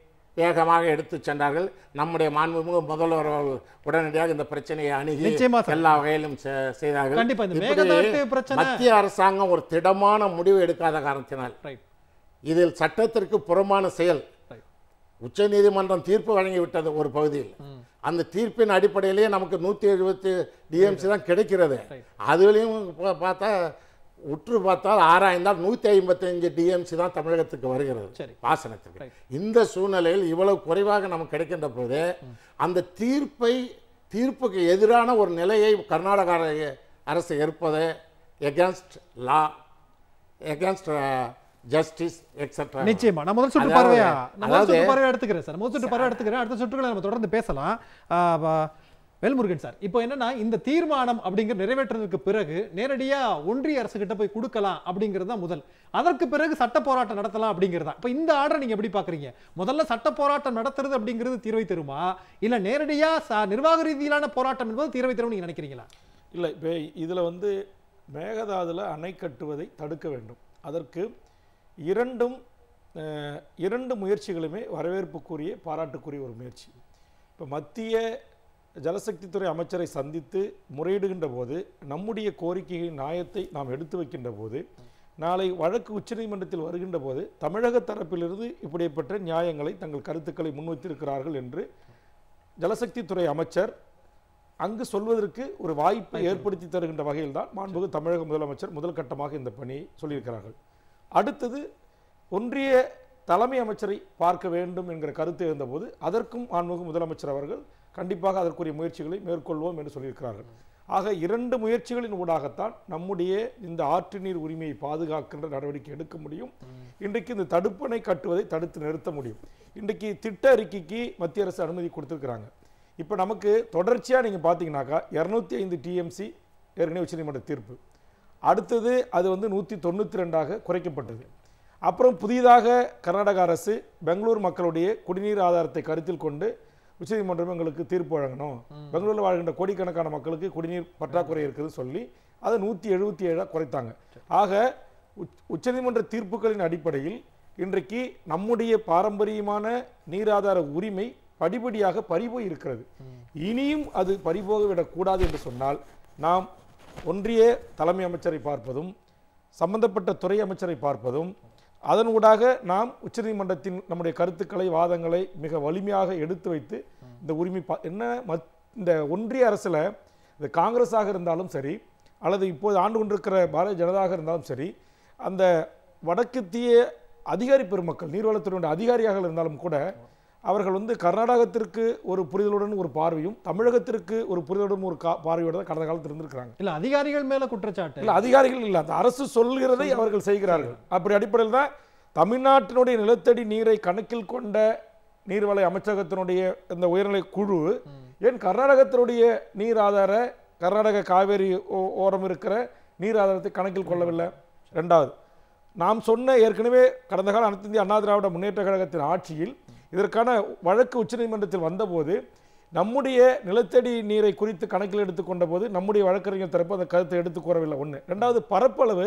வேகமாக எடுத்துச் சென்றார்கள் நம்முடைய மாண்புமிகு முதல்வர் அவர்கள் உடனடியாக இந்த பிரச்சனையை அணுகி நிச்சயமா சார். எல்லா வகையிலும் செ- செய்தார்கள் கண்டிப்பா இந்த இப்படி மேகதாட்டு பிரச்சனை மத்திய அரசாங்கம் ஒரு திடமான முடிவு எடுக்காத காரணத்தினால் ரைட் இதில் சட்டத்திற்கு புறமான செயல் ரைட் உச்சநீதிமன்றம் தீர்ப்பு வழங்கிவிட்டது ஒரு பகுதியில் அந்த தீர்ப்பின் அடிப்படையிலேயே நமக்கு நூற்றி எழுபத்தி டிஎம்சி தான் கிடைக்கிறது Right. அதுலேயும் பா- பார்த்தா உற்று பார்த்தால் ஆராய்ந்தால் நூற்றி ஐம்பத்தஞ்சு டிஎம்சி தான் தமிழகத்துக்கு வருகிறது சரி. பாசனத்துக்கு Right. இந்த சூழ்நிலையில் இவ்வளவு குறைவாக நமக்கு கிடைக்கின்ற போது அந்த தீர்ப்பை தீர்ப்புக்கு எதிரான ஒரு நிலையை கர்நாடக அர- அரசு ஏற்பது against law against justice etcetera நிச்சயமா நான் முதல் சுற்று அதாவது- பார்வையா நான் முதல் அதாவது- சுற்று பார்வையா எடுத்துக்கிறேன் சார் முதல் சுற்று பார்வையா எடுத்துக்கிறேன் அடுத்த சுற்றுகளை நம்ம தொடர்ந்து பேசலாம் ஆ, வ- வேல்முருகன் சார் இப்போ என்னன்னா இந்த தீர்மானம் அப்படிங்கிற நிறைவேற்றதுக்கு பிறகு நேரடியா ஒன்றிய அரசு கிட்ட போய் கொடுக்கலாம் அப்படிங்கிறது தான் முதல் அதற்கு பிறகு சட்ட போராட்டம் நடத்தலாம் அப்படிங்கிறது தான் இப்போ இந்த ஆர்டரை நீங்க எப்படி பாக்குறீங்க முதல்ல சட்ட போராட்டம் நடத்துறது அப்படிங்கிறது தீர்வை தருமா இல்ல நேரடியா ச- நிர்வாக ரீதியிலான போராட்டம் என்பது தீர்வை தரும் நீங்க நினைக்கிறீங்களா இல்லை இப்போ இதில் வந்து மேகதாதுல அணை கட்டுவதை தடுக்க வேண்டும் அதற்கு இரண்டும் அஹ், இரண்டு முயற்சிகளுமே வரவேற்புக்குரிய பாராட்டுக்குரிய ஒரு முயற்சி இப்போ மத்திய ஜலசக்தித்துறை அமைச்சரை சந்தித்து முறையிடுகின்ற போது நம்முடைய கோரிக்கையின் நியாயத்தை நாம் எடுத்து வைக்கின்ற போது நாளை வழக்கு உச்சநீதிமன்றத்தில் வருகின்ற போது தமிழக தரப்பிலிருந்து இப்படிப்பட்ட நியாயங்களை தங்கள் கருத்துக்களை முன்வைத்திருக்கிறார்கள் என்று ஜலசக்தித்துறை அமைச்சர் அங்கு சொல்வதற்கு ஒரு வாய்ப்பை ஏற்படுத்தி தருகின்ற வகையில் தான் மாண்புமிகு தமிழக முதலமைச்சர் முதல் கட்டமாக இந்த பணியை சொல்லியிருக்கிறார்கள் அடுத்தது ஒன்றிய தலைமை அமைச்சரை பார்க்க வேண்டும் என்கிற கருத்து இருந்தபோது அதற்கும் மாண்புமிகு முதலமைச்சர் அவர்கள் கண்டிப்பாக அதற்குரிய முயற்சிகளை மேற்கொள்வோம் என்று சொல்லியிருக்கிறார்கள் ஆக இரண்டு முயற்சிகளின் ஊடாகத்தான் நம்முடைய இந்த ஆற்று நீர் உரிமையை பாதுகாக்கின்ற நடவடிக்கை எடுக்க முடியும் இன்றைக்கு இந்த தடுப்பணை கட்டுவதை தடுத்து நிறுத்த முடியும் இன்றைக்கு திட்ட அறிக்கைக்கு மத்திய அரசு அனுமதி கொடுத்திருக்கிறாங்க இப்போ நமக்கு தொடர்ச்சியாக நீங்கள் பார்த்தீங்கன்னாக்கா இரநூத்தி ஐந்து டிஎம்சி ஏற்கனவே உச்சநீதிமன்ற தீர்ப்பு அடுத்தது அது வந்து நூற்றி தொண்ணூற்றி ரெண்டாக குறைக்கப்பட்டது அப்புறம் புதிதாக கர்நாடக அரசு பெங்களூர் மக்களுடைய குடிநீர் ஆதாரத்தை கருத்தில் கொண்டு உச்சநீதிமன்றம் எங்களுக்கு தீர்ப்பு வழங்கணும் பெங்களூரில் வாழ்கின்ற கோடிக்கணக்கான மக்களுக்கு குடிநீர் பற்றாக்குறை இருக்குதுன்னு சொல்லி அதை நூற்றி எழுபத்தி ஏழாக குறைத்தாங்க ஆக உச்- உச்சநீதிமன்ற தீர்ப்புகளின் அடிப்படையில் இன்றைக்கு நம்முடைய பாரம்பரியமான நீராதார உரிமை படிப்படியாக பறிபோய் இருக்கிறது இனியும் அது பறிபோக விடக்கூடாது என்று சொன்னால் நாம் ஒன்றிய தலைமை அமைச்சரை பார்ப்பதும் சம்பந்தப்பட்ட துறை அமைச்சரை பார்ப்பதும் அதன் ஊடாக நாம் உச்சநீதிமன்றத்தின் நம்முடைய கருத்துக்களை வாதங்களை மிக வலிமையாக எடுத்து வைத்து இந்த உரிமை பா என்ன மத் இந்த ஒன்றிய அரசில் இந்த காங்கிரஸாக இருந்தாலும் சரி அல்லது இப்போது ஆண்டு கொண்டிருக்கிற பாரதிய ஜனதாக இருந்தாலும் சரி அந்த வடக்கத்திய அதிகாரி பெருமக்கள் நீர்வளத்துறையுடைய அதிகாரியாக இருந்தாலும் கூட அவர்கள் வந்து கர்நாடகத்திற்கு ஒரு புரிதலுடன் ஒரு பார்வையும் தமிழகத்திற்கு ஒரு புரிதலுடன் ஒரு கா பார்வையோட தான் கடந்த காலத்தில் இருந்திருக்கிறாங்க இல்ல அதிகாரிகள் மேல குற்றச்சாட்டு இல்ல அதிகாரிகள் இல்ல அந்த அரசு சொல்கிறதை அவர்கள் செய்கிறார்கள் அப்படி அடிப்படையில் தான் தமிழ்நாட்டினுடைய நிலத்தடி நீரை கணக்கில் கொண்ட நீர்வள அமைச்சகத்தினுடைய இந்த உயர்நிலை குழு ஏன் கர்நாடகத்தினுடைய நீர் ஆதார கர்நாடக காவேரி ஓ- ஓரம் இருக்கிற நீர் ஆதாரத்தை கணக்கில் கொள்ளவில்லை ரெண்டாவது நாம் சொன்ன ஏற்கனவே கடந்த கால அனைத்து இந்திய அண்ணா திராவிட முன்னேற்ற கழகத்தின் ஆட்சியில் இதற்கான வழக்கு உச்சநீதிமன்றத்தில் வந்தபோது நம்முடைய நிலத்தடி நீரை குறித்து கணக்கில் எடுத்துக்கொண்ட போது நம்முடைய வழக்கறிஞர் தரப்பு அந்த கருத்தை எடுத்து கூறவில்லை ஒன்று ரெண்டாவது பரப்பளவு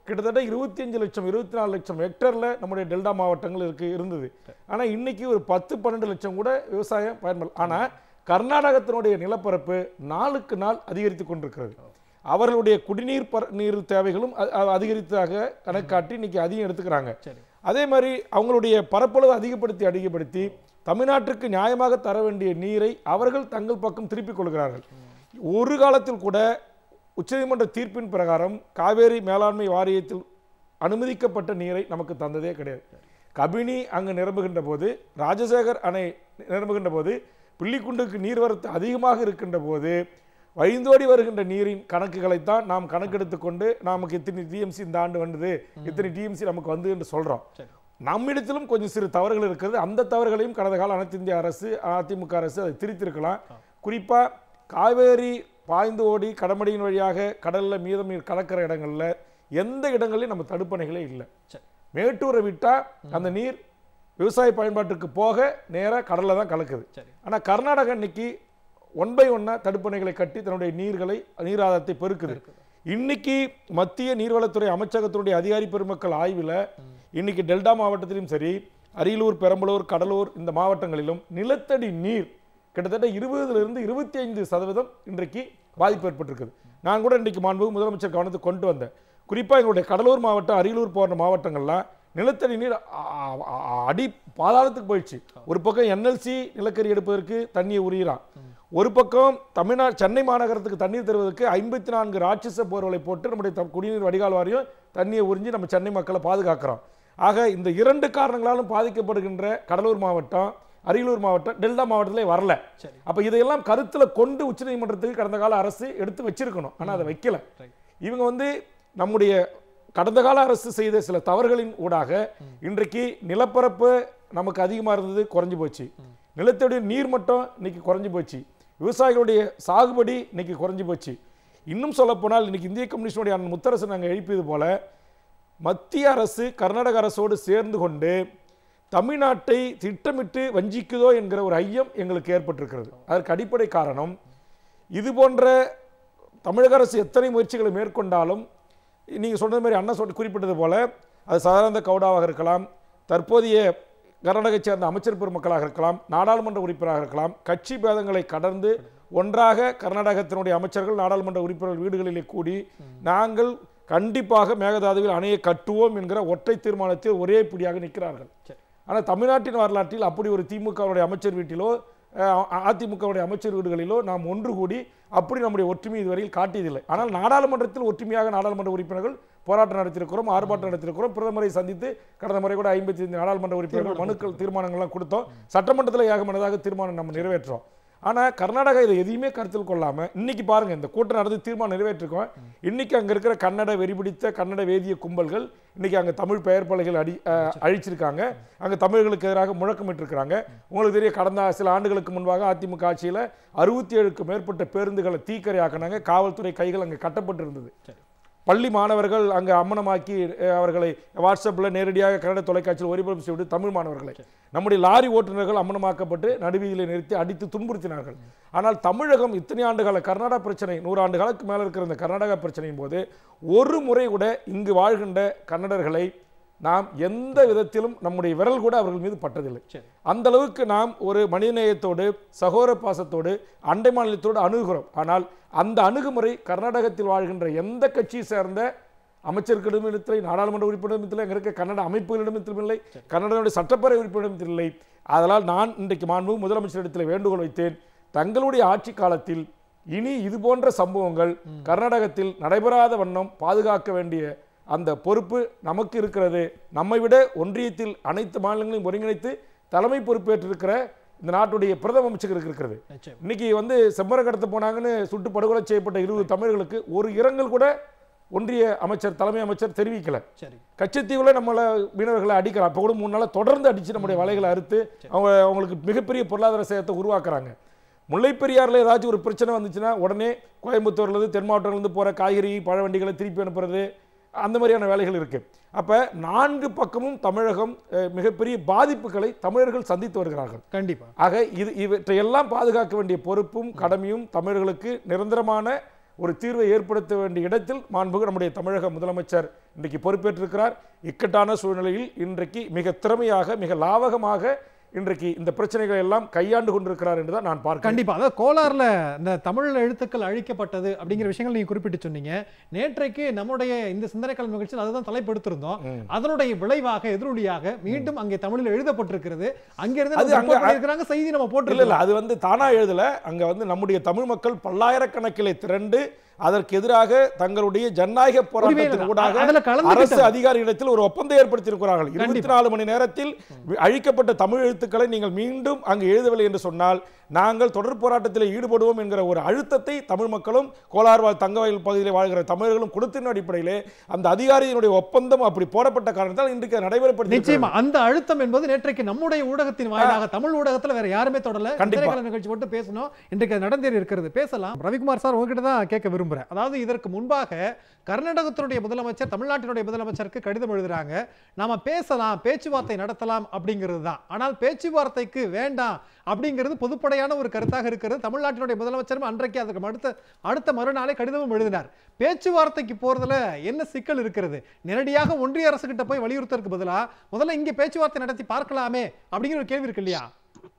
கிட்டத்தட்ட இருபத்தி அஞ்சு லட்சம் இருபத்தி நாலு லட்சம் ஹெக்டர்ல நம்முடைய டெல்டா மாவட்டங்கள் இருக்கு இருந்தது ஆனா இன்னைக்கு ஒரு பத்து பன்னெண்டு லட்சம் கூட விவசாயம் பயன்படும் ஆனா கர்நாடகத்தினுடைய நிலப்பரப்பு நாளுக்கு நாள் அதிகரித்து கொண்டிருக்கிறது அவர்களுடைய குடிநீர் பர நீர் தேவைகளும் அ- அ- அதிகரித்ததாக கணக்காட்டி இன்னைக்கு அதிகம் எடுத்துக்கிறாங்க சரி அதே மாதிரி அவங்களுடைய பரப்பளவு அதிகப்படுத்தி அதிகப்படுத்தி தமிழ்நாட்டுக்கு நியாயமாக தர வேண்டிய நீரை அவர்கள் தங்கள் பக்கம் திருப்பிக் கொள்கிறார்கள் ஒரு காலத்தில் கூட உச்சநீதிமன்ற தீர்ப்பின் பிரகாரம் காவேரி மேலாண்மை வாரியத்தில் அனுமதிக்கப்பட்ட நீரை நமக்கு தந்ததே கிடையாது கபினி அங்கு நிரம்புகின்ற போது ராஜசேகர் அணை நிரம்புகின்ற போது பிள்ளிக்குண்டுக்கு நீர்வரத்து அதிகமாக இருக்கின்ற போது வழிந்தோடி வருகின்ற நீரின் கணக்குகளைத்தான் நாம் கணக்கெடுத்து கொண்டு நமக்கு இத்தனை டிஎம்சி இந்த ஆண்டு வந்தது இத்தனை டிஎம்சி நமக்கு வந்து என்று சொல்றோம் சரி நம்மிடத்திலும் கொஞ்சம் சிறு தவறுகள் இருக்கிறது அந்த தவறுகளையும் கடந்த கால அனைத்து இந்திய அரசு அதிமுக அரசு அதை திருத்திருக்கலாம் குறிப்பா காவேரி பாய்ந்து ஓடி கடமடியின் வழியாக கடல்ல மீதம் நீர் கலக்கிற இடங்கள்ல எந்த இடங்களையும் நம்ம தடுப்பணைகளே இல்லை சரி மேட்டூரை விட்டா அந்த நீர் விவசாய பயன்பாட்டுக்கு போக நேரா கடல்ல தான் கலக்குது சரி ஆனா கர்நாடகா இன்னைக்கு ஒன் பை ஒன்னா தடுப்பணைகளை கட்டி தன்னுடைய நீர்களை நீர் ஆதாரத்தை பெருக்குது இன்னைக்கு மத்திய நீர்வளத்துறை அமைச்சகத்தினுடைய அதிகாரி பெருமக்கள் ஆய்வில் இன்னைக்கு டெல்டா மாவட்டத்திலும் சரி அரியலூர் பெரம்பலூர் கடலூர் இந்த மாவட்டங்களிலும் நிலத்தடி நீர் கிட்டத்தட்ட இருபதுல இருந்து இருபத்தி ஐந்து சதவீதம் இன்றைக்கு பாதிப்பு ஏற்பட்டிருக்குது நான் கூட இன்றைக்கு மாண்பு முதலமைச்சர் கவனத்துக்கு கொண்டு வந்தேன் குறிப்பா எங்களுடைய கடலூர் மாவட்டம் அரியலூர் போன்ற மாவட்டங்கள்லாம் நிலத்தடி நீர் அ- அ- அ- அடி பாதாளத்துக்கு போயிடுச்சு ஒரு பக்கம் என்எல்சி நிலக்கரி எடுப்பதற்கு தண்ணியை உரியிறான் ஒரு பக்கம் தமிழ்நாடு சென்னை மாநகரத்துக்கு தண்ணீர் தருவதற்கு ஐம்பத்தி நான்கு ராட்சச போர்வலை போட்டு நம்முடைய த- குடிநீர் வடிகால் வாரியம் தண்ணியை உறிஞ்சி நம்ம சென்னை மக்களை பாதுகாக்கிறோம் ஆக இந்த இரண்டு காரணங்களாலும் பாதிக்கப்படுகின்ற கடலூர் மாவட்டம் அரியலூர் மாவட்டம் டெல்டா மாவட்டத்திலே வரல சரி அப்ப இதையெல்லாம் கருத்துல கொண்டு உச்சநீதிமன்றத்துக்கு கடந்த கால அரசு எடுத்து வச்சிருக்கணும் ஆனா அதை வைக்கல ரைட் இவங்க வந்து நம்முடைய கடந்த கால அரசு செய்த சில தவறுகளின் ஊடாக இன்றைக்கு நிலப்பரப்பு நமக்கு அதிகமா இருந்தது குறைஞ்சு போச்சு நிலத்தடி நீர் மட்டம் இன்னைக்கு குறைஞ்சு போச்சு விவசாயிகளுடைய சாகுபடி இன்னைக்கு குறைஞ்சு போச்சு இன்னும் சொல்லப்போனால் இன்னைக்கு இந்திய கம்யூனிஸ்டுடைய அண்ணன் முத்தரசு நாங்கள் எழுப்பியது போல மத்திய அரசு கர்நாடக அரசோடு சேர்ந்து கொண்டு தமிழ்நாட்டை திட்டமிட்டு வஞ்சிக்குதோ என்கிற ஒரு ஐயம் எங்களுக்கு ஏற்பட்டிருக்கிறது அதற்கு அடிப்படை காரணம் இது போன்ற தமிழக அரசு எத்தனை முயற்சிகளை மேற்கொண்டாலும் நீங்கள் சொன்னது மாதிரி அண்ணா சொன்ன குறிப்பிட்டது போல அது சதானந்த கவுடாவாக இருக்கலாம் தற்போதைய கர்நாடகை சேர்ந்த அமைச்சர் பெருமக்களாக இருக்கலாம் நாடாளுமன்ற உறுப்பினராக இருக்கலாம் கட்சி பேதங்களை கடந்து ஒன்றாக கர்நாடகத்தினுடைய அமைச்சர்கள் நாடாளுமன்ற உறுப்பினர்கள் வீடுகளிலே கூடி நாங்கள் கண்டிப்பாக மேகதாதுவில் அணையை கட்டுவோம் என்கிற ஒற்றை தீர்மானத்தில் ஒரே பிடியாக நிற்கிறார்கள் சரி. ஆனால் தமிழ்நாட்டின் வரலாற்றில் அப்படி ஒரு திமுகவுடைய அமைச்சர் வீட்டிலோ அஹ், அதிமுகவுடைய அமைச்சர் வீடுகளிலோ நாம் ஒன்று கூடி அப்படி நம்முடைய ஒற்றுமை இதுவரையில் காட்டியதில்லை ஆனால் நாடாளுமன்றத்தில் ஒற்றுமையாக நாடாளுமன்ற உறுப்பினர்கள் போராட்டம் நடத்தியிருக்கிறோம் ஆர்ப்பாட்டம் நடத்தியிருக்கிறோம் பிரதமரை சந்தித்து கடந்த முறை கூட ஐம்பத்தி ஐந்து நாடாளுமன்ற உறுப்பினர்கள் மனுக்கள் தீர்மானங்கள்லாம் கொடுத்தோம் சட்டமன்றத்தில் ஏகமனதாக தீர்மானம் நம்ம நிறைவேற்றோம் ஆனா கர்நாடகா இதை எதையுமே கருத்தில் கொள்ளாம இன்னைக்கு பாருங்க இந்த கூட்டம் நடந்து தீர்மானம் நிறைவேற்றிருக்கோம் இன்னைக்கு அங்க இருக்கிற கன்னட வெறிபிடித்த கன்னட வேதிய கும்பல்கள் இன்னைக்கு அங்க தமிழ் பெயர் பலகைகள் அடி அஹ், அழிச்சிருக்காங்க அங்க தமிழர்களுக்கு எதிராக முழக்கமிட்டிருக்கிறாங்க உங்களுக்கு தெரிய கடந்த சில ஆண்டுகளுக்கு முன்பாக அதிமுக ஆட்சியில அறுபத்தி ஏழுக்கு மேற்பட்ட பேருந்துகளை தீக்கரையாக்கினாங்க காவல்துறை கைகள் அங்க கட்டப்பட்டு இருந்தது சரி பள்ளி மாணவர்கள் அங்கே அம்மனமாக்கி அஹ், அவர்களை வாட்ஸ்அப்பில் நேரடியாக கன்னட தொலைக்காட்சியில் ஒளிபரப்பு செய்து தமிழ் மாணவர்களை நம்முடைய லாரி ஓட்டுநர்கள் அம்மனமாக்கப்பட்டு நடுவீதியில் நிறுத்தி அடித்து துன்புறுத்தினார்கள் ஆனால் தமிழகம் இத்தனை ஆண்டுகால கர்நாடகா பிரச்சனை நூறு ஆண்டு காலத்துக்கு மேலே இருக்கிற இந்த கர்நாடகா பிரச்சனையின் போது ஒரு முறை கூட இங்கு வாழ்கின்ற கன்னடர்களை நாம் எந்த விதத்திலும் நம்முடைய விரல் கூட அவர்கள் மீது பட்டதில்லை சரி அந்த அளவுக்கு நாம் ஒரு மனிதநேயத்தோடு சகோதர பாசத்தோடு அண்டை மாநிலத்தோடு அணுகுகிறோம் ஆனால் அந்த அணுகுமுறை கர்நாடகத்தில் வாழ்கின்ற எந்த கட்சியை சேர்ந்த அமைச்சர்களிடமிடத்தில் நாடாளுமன்ற உறுப்பினரிடத்தில் அங்கே இருக்க கன்னட அமைப்புகளிடமிடத்திலும் இல்லை கன்னடனுடைய சட்டப்பேரவை உறுப்பினரிடத்தில் இல்லை அதனால் நான் இன்றைக்கு மாண்பு முதலமைச்சரிடத்தில் வேண்டுகோள் வைத்தேன் தங்களுடைய ஆட்சி காலத்தில் இனி இது போன்ற சம்பவங்கள் கர்நாடகத்தில் நடைபெறாத வண்ணம் பாதுகாக்க வேண்டிய அந்த பொறுப்பு நமக்கு இருக்கிறது நம்மை விட ஒன்றியத்தில் அனைத்து மாநிலங்களையும் ஒருங்கிணைத்து தலைமை பொறுப்பேற்றிருக்கிற இந்த நாட்டுடைய பிரதம அமைச்சருக்கு இருக்கிறது நிச்சயம் இன்னைக்கு வந்து செம்மரம் கடத்த போனாங்கன்னு சுட்டு படுகொலை செய்யப்பட்ட இருபது தமிழர்களுக்கு ஒரு இரங்கல் கூட ஒன்றிய அமைச்சர் தலைமை அமைச்சர் தெரிவிக்கல சரி கச்சத்தீவுல நம்மள மீனவர்களை அடிக்கிறான் அப்போ கூட மூணு நாளா தொடர்ந்து அடிச்சு நம்முடைய வலைகளை அறுத்து அவங்க அவங்களுக்கு மிகப்பெரிய பொருளாதார சேதத்தை உருவாக்குறாங்க முல்லைப்பெரியாறுல ஏதாச்சும் ஒரு பிரச்சனை வந்துச்சுன்னா உடனே கோயம்புத்தூர்லேருந்து தென் மாவட்டங்கள்லேருந்து போகிற காய்கறி பழ வண்டிகளை திருப்பி அனுப்புறது அந்த மாதிரியான வேலைகள் இருக்கு அப்ப நான்கு பக்கமும் தமிழகம் அஹ், மிகப்பெரிய பாதிப்புகளை தமிழர்கள் சந்தித்து வருகிறார்கள் கண்டிப்பா ஆக இது இவற்றையெல்லாம் பாதுகாக்க வேண்டிய பொறுப்பும் கடமையும் தமிழர்களுக்கு நிரந்தரமான ஒரு தீர்வை ஏற்படுத்த வேண்டிய இடத்தில் மாண்புகு நம்முடைய தமிழக முதலமைச்சர் இன்றைக்கு பொறுப்பேற்றிருக்கிறார் இக்கட்டான சூழ்நிலையில் இன்றைக்கு மிக திறமையாக மிக லாவகமாக இன்றைக்கு இந்த பிரச்சனைகளை எல்லாம் கையாண்டு கொண்டிருக்கிறார் என்று தான் நான் பார்க்கிறேன் கண்டிப்பா அதாவது கோலார்ல இந்த தமிழ் எழுத்துக்கள் அழிக்கப்பட்டது அப்படிங்கிற விஷயங்கள் நீங்க குறிப்பிட்டு சொன்னீங்க நேற்றைக்கு நம்முடைய இந்த சிந்தனைக்கல் நிகழ்ச்சியில் அதுதான் தலைப்படுத்திருந்தோம் அதனுடைய விளைவாக எதிரொலியாக மீண்டும் அங்கே தமிழில் எழுதப்பட்டிருக்கிறது அங்கிருந்து அது நம்ம அங்க- report பண்ணியிருக்கிறாங்க செய்தி நம்ம இல்ல போட்டு இல்ல அது வந்து தானா எழுதல அங்க வந்து நம்முடைய தமிழ் மக்கள் பல்லாயிரக்கணக்கிலே திரண்டு அதற்கு எதிராக தங்களுடைய ஜனநாயக போராட்டத்தின் ஊடாக அதுல அரசு கலந்து அதிகாரிகளிடத்தில் ஒரு ஒப்பந்தம் ஏற்படுத்தியிருக்கிறார்கள் இருபத்தி நாலு மணி நேரத்தில் வி- அழிக்கப்பட்ட தமிழ் எழுத்துக்களை நீங்கள் மீண்டும் அங்கு எழுதவில்லை என்று சொன்னால் நாங்கள் தொடர் போராட்டத்தில் ஈடுபடுவோம் என்கிற ஒரு அழுத்தத்தை தமிழ் மக்களும் கோலார்வாழ் தங்கவயல் பகுதியில் வாழ்கிற தமிழர்களும் கொடுத்தின் அடிப்படையிலே அந்த அதிகாரியினுடைய ஒப்பந்தம் அப்படி போடப்பட்ட காரணத்தால் இன்றைக்கு அது நடைமுறைப்படுத்தி நிச்சயமா அந்த அழுத்தம் என்பது நேற்றைக்கு நம்முடைய ஊடகத்தின் வாயிலாக தமிழ் ஊடகத்துல வேற யாருமே தொடல கண்டிப்பா. சிந்தனைக்கல் நிகழ்ச்சி போட்டு பேசணும் இன்றைக்கு அது நடந்தேறி இருக்கிறது பேசலாம் ரவிக்குமார் சார் உங்ககிட்ட தான் கேட்க விரும்புறேன் அதாவது இதற்கு முன்பாக கர்நாடகத்தினுடைய முதலமைச்சர் தமிழ்நாட்டினுடைய முதலமைச்சருக்கு கடிதம் எழுதுறாங்க நாம பேசலாம் பேச்சுவார்த்தை நடத்தலாம் அப்படிங்கிறது தான் ஆனால் பேச்சுவார்த்தைக்கு வேண்டாம் அப்படிங்கிறது பொதுப்படையான ஒரு கருத்தாக இருக்கிறது தமிழ்நாட்டினுடைய முதலமைச்சரும் அன்றைக்கு அதுக்கு அடுத்த அடுத்த மறுநாளே கடிதமும் எழுதினார் பேச்சுவார்த்தைக்கு போறதுல என்ன சிக்கல் இருக்கிறது நேரடியாக ஒன்றிய அரசு கிட்ட போய் வலியுறுத்தறதுக்கு பதிலா முதல்ல இங்க பேச்சுவார்த்தை நடத்தி பார்க்கலாமே அப்படிங்கிற ஒரு கேள்வி இருக்கு இல்லையா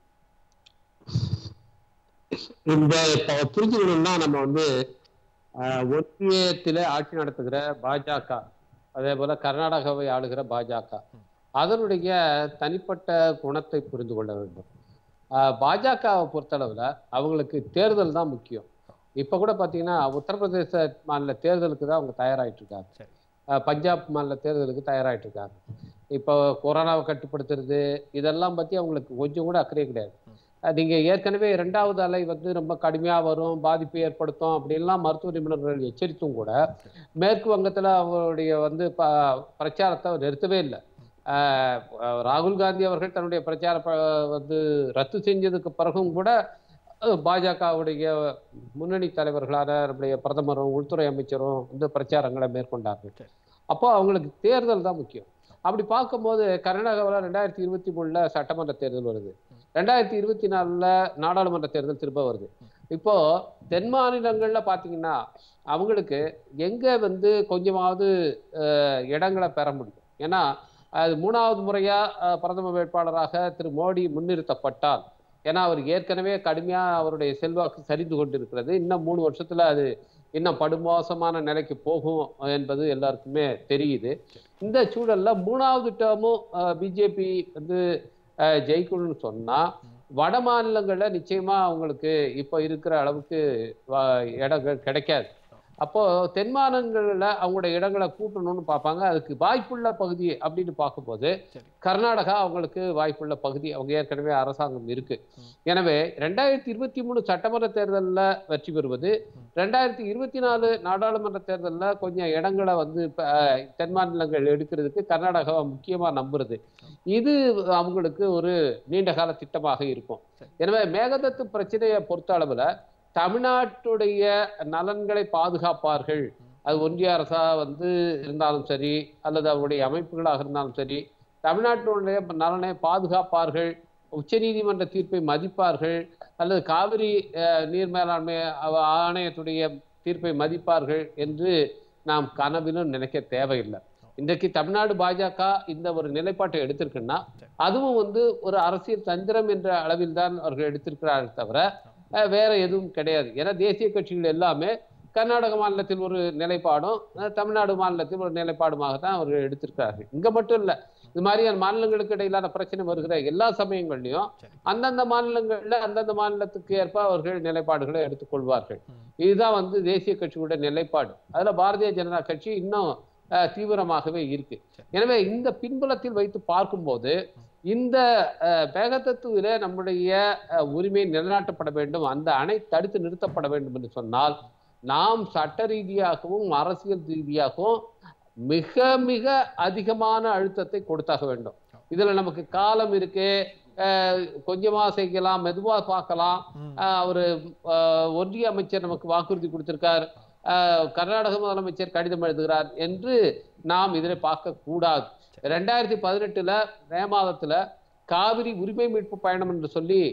இந்த இப்ப புரிஞ்சுக்கணும்னா நம்ம வந்து ஆஹ், ஒன்றியத்தில ஆட்சி நடத்துகிற பாஜக அதே போல கர்நாடகாவை ஆளுகிற பாஜக அதனுடைய தனிப்பட்ட குணத்தை புரிந்து கொள்ள வேண்டும் ஆஹ், பாஜகவை பொறுத்தளவுல அவங்களுக்கு தேர்தல் தான் முக்கியம் இப்ப கூட பாத்தீங்கன்னா உத்தரப்பிரதேச மாநில தேர்தலுக்கு தான் அவங்க தயாராயிட்டு இருக்காங்க சரி. ஆஹ், பஞ்சாப் மாநில தேர்தலுக்கு தயாராயிட்டு இருக்காங்க இப்போ கொரோனாவை கட்டுப்படுத்துறது இதெல்லாம் பத்தி அவங்களுக்கு கொஞ்சம் கூட அக்கறை கிடையாது அஹ் நீங்க ஏற்கனவே இரண்டாவது அலை வந்து ரொம்ப கடுமையா வரும் பாதிப்பு ஏற்படுத்தும் அப்படின்லாம் மருத்துவ நிபுணர்கள் எச்சரித்தும் கூட மேற்கு வங்கத்துல அவருடைய வந்து ப பிரச்சாரத்தை அவர் நிறுத்தவே இல்லை ஆஹ் ராகுல் காந்தி அவர்கள் தன்னுடைய பிரச்சார ப- வந்து ரத்து செஞ்சதுக்கு பிறகும் கூட அஹ் பாஜகவுடைய முன்னணி தலைவர்களான நம்முடைய பிரதமரும் உள்துறை அமைச்சரும் வந்து பிரச்சாரங்களை மேற்கொண்டார்கள் அப்போ அவங்களுக்கு தேர்தல் தான் முக்கியம் அப்படி பார்க்கும்போது கர்நாடகாவில் ரெண்டாயிரத்தி இருபத்தி மூணுல சட்டமன்ற தேர்தல் வருது ரெண்டாயிரத்தி இருபத்தி நாலுல நாடாளுமன்ற தேர்தல் திரும்ப வருது இப்போ தென் மாநிலங்கள்ல பாத்தீங்கன்னா அவங்களுக்கு எங்க வந்து கொஞ்சமாவது அஹ், இடங்களை பெற முடியும் ஏன்னா அது மூணாவது முறையா அஹ், பிரதம வேட்பாளராக திரு மோடி முன்னிறுத்தப்பட்டால் ஏன்னா அவர் ஏற்கனவே கடுமையா அவருடைய செல்வாக்கு சரிந்து கொண்டிருக்கிறது இன்னும் மூணு வருஷத்துல அது இன்னும் படுமோசமான நிலைக்கு போகும் என்பது எல்லாருக்குமே தெரியுது இந்த சூழல்ல மூணாவது டேர்மும் பிஜேபி வந்து அஹ், ஜெயிக்கணும்னு சொன்னா வட மாநிலங்கள்ல நிச்சயமா அவங்களுக்கு இப்போ இருக்கிற அளவுக்கு வ- இடங்கள் கிடைக்காது அப்போ தென் மாநிலங்கள்ல அவங்களோட இடங்களை கூட்டணும்னு பார்ப்பாங்க அதுக்கு வாய்ப்புள்ள பகுதி அப்படின்னு பார்க்கும்போது சரி. கர்நாடகா அவங்களுக்கு வாய்ப்புள்ள பகுதி அவங்க ஏற்கனவே அரசாங்கம் இருக்கு எனவே ரெண்டாயிரத்தி இருபத்தி மூணு சட்டமன்ற தேர்தல்ல வெற்றி பெறுவது ரெண்டாயிரத்தி இருபத்தி நாலு நாடாளுமன்ற தேர்தல்ல கொஞ்சம் இடங்களை வந்து இப்ப, அஹ், தென் மாநிலங்கள் எடுக்கிறதுக்கு கர்நாடகாவை முக்கியமா நம்புறது இது அவங்களுக்கு ஒரு நீண்ட கால திட்டமாக இருக்கும் எனவே மேகதத்து பிரச்சனையை பொறுத்த அளவுல தமிழ்நாட்டுடைய நலன்களை பாதுகாப்பார்கள் அது ஒன்றிய அரசா வந்து இருந்தாலும் சரி அல்லது அவருடைய அமைப்புகளாக இருந்தாலும் சரி தமிழ்நாட்டினுடைய நலனை பாதுகாப்பார்கள் உச்சநீதிமன்ற தீர்ப்பை மதிப்பார்கள் அல்லது காவிரி அஹ், நீர் மேலாண்மை அவ- ஆணையத்துடைய தீர்ப்பை மதிப்பார்கள் என்று நாம் கனவிலும் நினைக்க தேவையில்லை இன்றைக்கு தமிழ்நாடு பாஜக இந்த ஒரு நிலைப்பாட்டை எடுத்திருக்குன்னா அதுவும் வந்து ஒரு அரசியல் தந்திரம் என்ற அளவில் தான் அவர்கள் எடுத்திருக்கிறார்கள் தவிர அஹ், வேற எதுவும் கிடையாது ஏன்னா தேசிய கட்சிகள் எல்லாமே கர்நாடக மாநிலத்தில் ஒரு நிலைப்பாடும் அஹ், தமிழ்நாடு மாநிலத்தில் ஒரு நிலைப்பாடுமாக தான் அவர்கள் எடுத்திருக்கிறார்கள் இங்க மட்டும் இல்ல இது மாதிரியான மாநிலங்களுக்கு இடையிலான பிரச்சனை வருகிற எல்லா சமயங்கள்லயும் அந்தந்த மாநிலங்கள்ல அந்தந்த மாநிலத்துக்கு ஏற்ப அவர்கள் நிலைப்பாடுகளை எடுத்துக்கொள்வார்கள் இதுதான் வந்து தேசிய கட்சியோட நிலைப்பாடு அதுல பாரதிய ஜனதா கட்சி இன்னும் அஹ், தீவிரமாகவே இருக்கு எனவே இந்த பின்புலத்தில் வைத்து பார்க்கும்போது இந்த அஹ், மேகதத்துவில நம்முடைய அஹ், உரிமை நிலைநாட்டப்பட வேண்டும் அந்த அணை தடுத்து நிறுத்தப்பட வேண்டும் என்று சொன்னால் நாம் சட்ட ரீதியாகவும் அரசியல் ரீதியாகவும் மிக மிக அதிகமான அழுத்தத்தை கொடுத்தாக வேண்டும் இதுல நமக்கு காலம் இருக்கு அஹ், கொஞ்சமா செய்யலாம் மெதுவா பார்க்கலாம் அஹ், அவரு அஹ், ஒன்றிய அமைச்சர் நமக்கு வாக்குறுதி கொடுத்திருக்கார் அஹ், கர்நாடக முதலமைச்சர் கடிதம் எழுதுகிறார் என்று நாம் இதனை பார்க்க கூடாது ரெண்டாயிரத்தி பதினெட்டுல மே மாதத்துல காவிரி உரிமை மீட்பு பயணம் என்று சொல்லி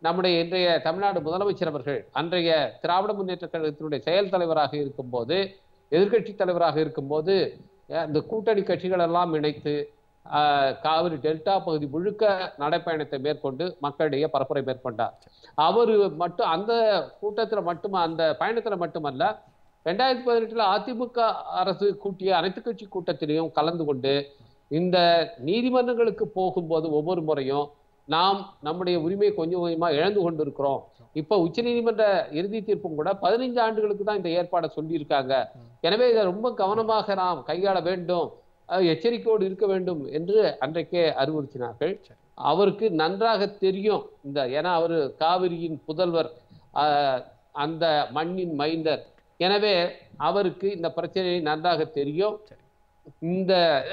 நம்முடைய இன்றைய தமிழ்நாடு முதலமைச்சர் அவர்கள் அன்றைய திராவிட முன்னேற்ற கழகத்தினுடைய செயல் தலைவராக இருக்கும்போது எதிர்க்கட்சி தலைவராக இருக்கும்போது அஹ், இந்த கூட்டணி கட்சிகள் எல்லாம் இணைத்து ஆஹ், காவிரி டெல்டா பகுதி முழுக்க நடைப்பயணத்தை மேற்கொண்டு மக்களிடையே பரப்புரை மேற்கொண்டார் அவர் மட்டும் அந்த கூட்டத்துல மட்டும் அந்த பயணத்துல மட்டுமல்ல ரெண்டாயிரத்தி பதினெட்டுல அதிமுக அரசு கூட்டிய அனைத்து கட்சி கூட்டத்திலையும் கலந்து கொண்டு இந்த நீதிமன்றங்களுக்கு போகும்போது ஒவ்வொரு முறையும் நாம் நம்முடைய உரிமையை கொஞ்சம் கொஞ்சமா இழந்து கொண்டிருக்கிறோம் இப்ப உச்சநீதிமன்ற இறுதி தீர்ப்பும் கூட பதினைஞ்சு ஆண்டுகளுக்கு தான் இந்த ஏற்பாடை சொல்லியிருக்காங்க எனவே இதை ரொம்ப கவனமாக நாம் கையாள வேண்டும் அஹ் எச்சரிக்கையோடு இருக்க வேண்டும் என்று அன்றைக்கே அறிவுறுத்தினார்கள் அவருக்கு நன்றாக தெரியும் இந்த ஏன்னா அவர் காவிரியின் புதல்வர் ஆஹ், அந்த மண்ணின் மைந்தர் எனவே அவருக்கு இந்த பிரச்சனை நன்றாக தெரியும் இந்த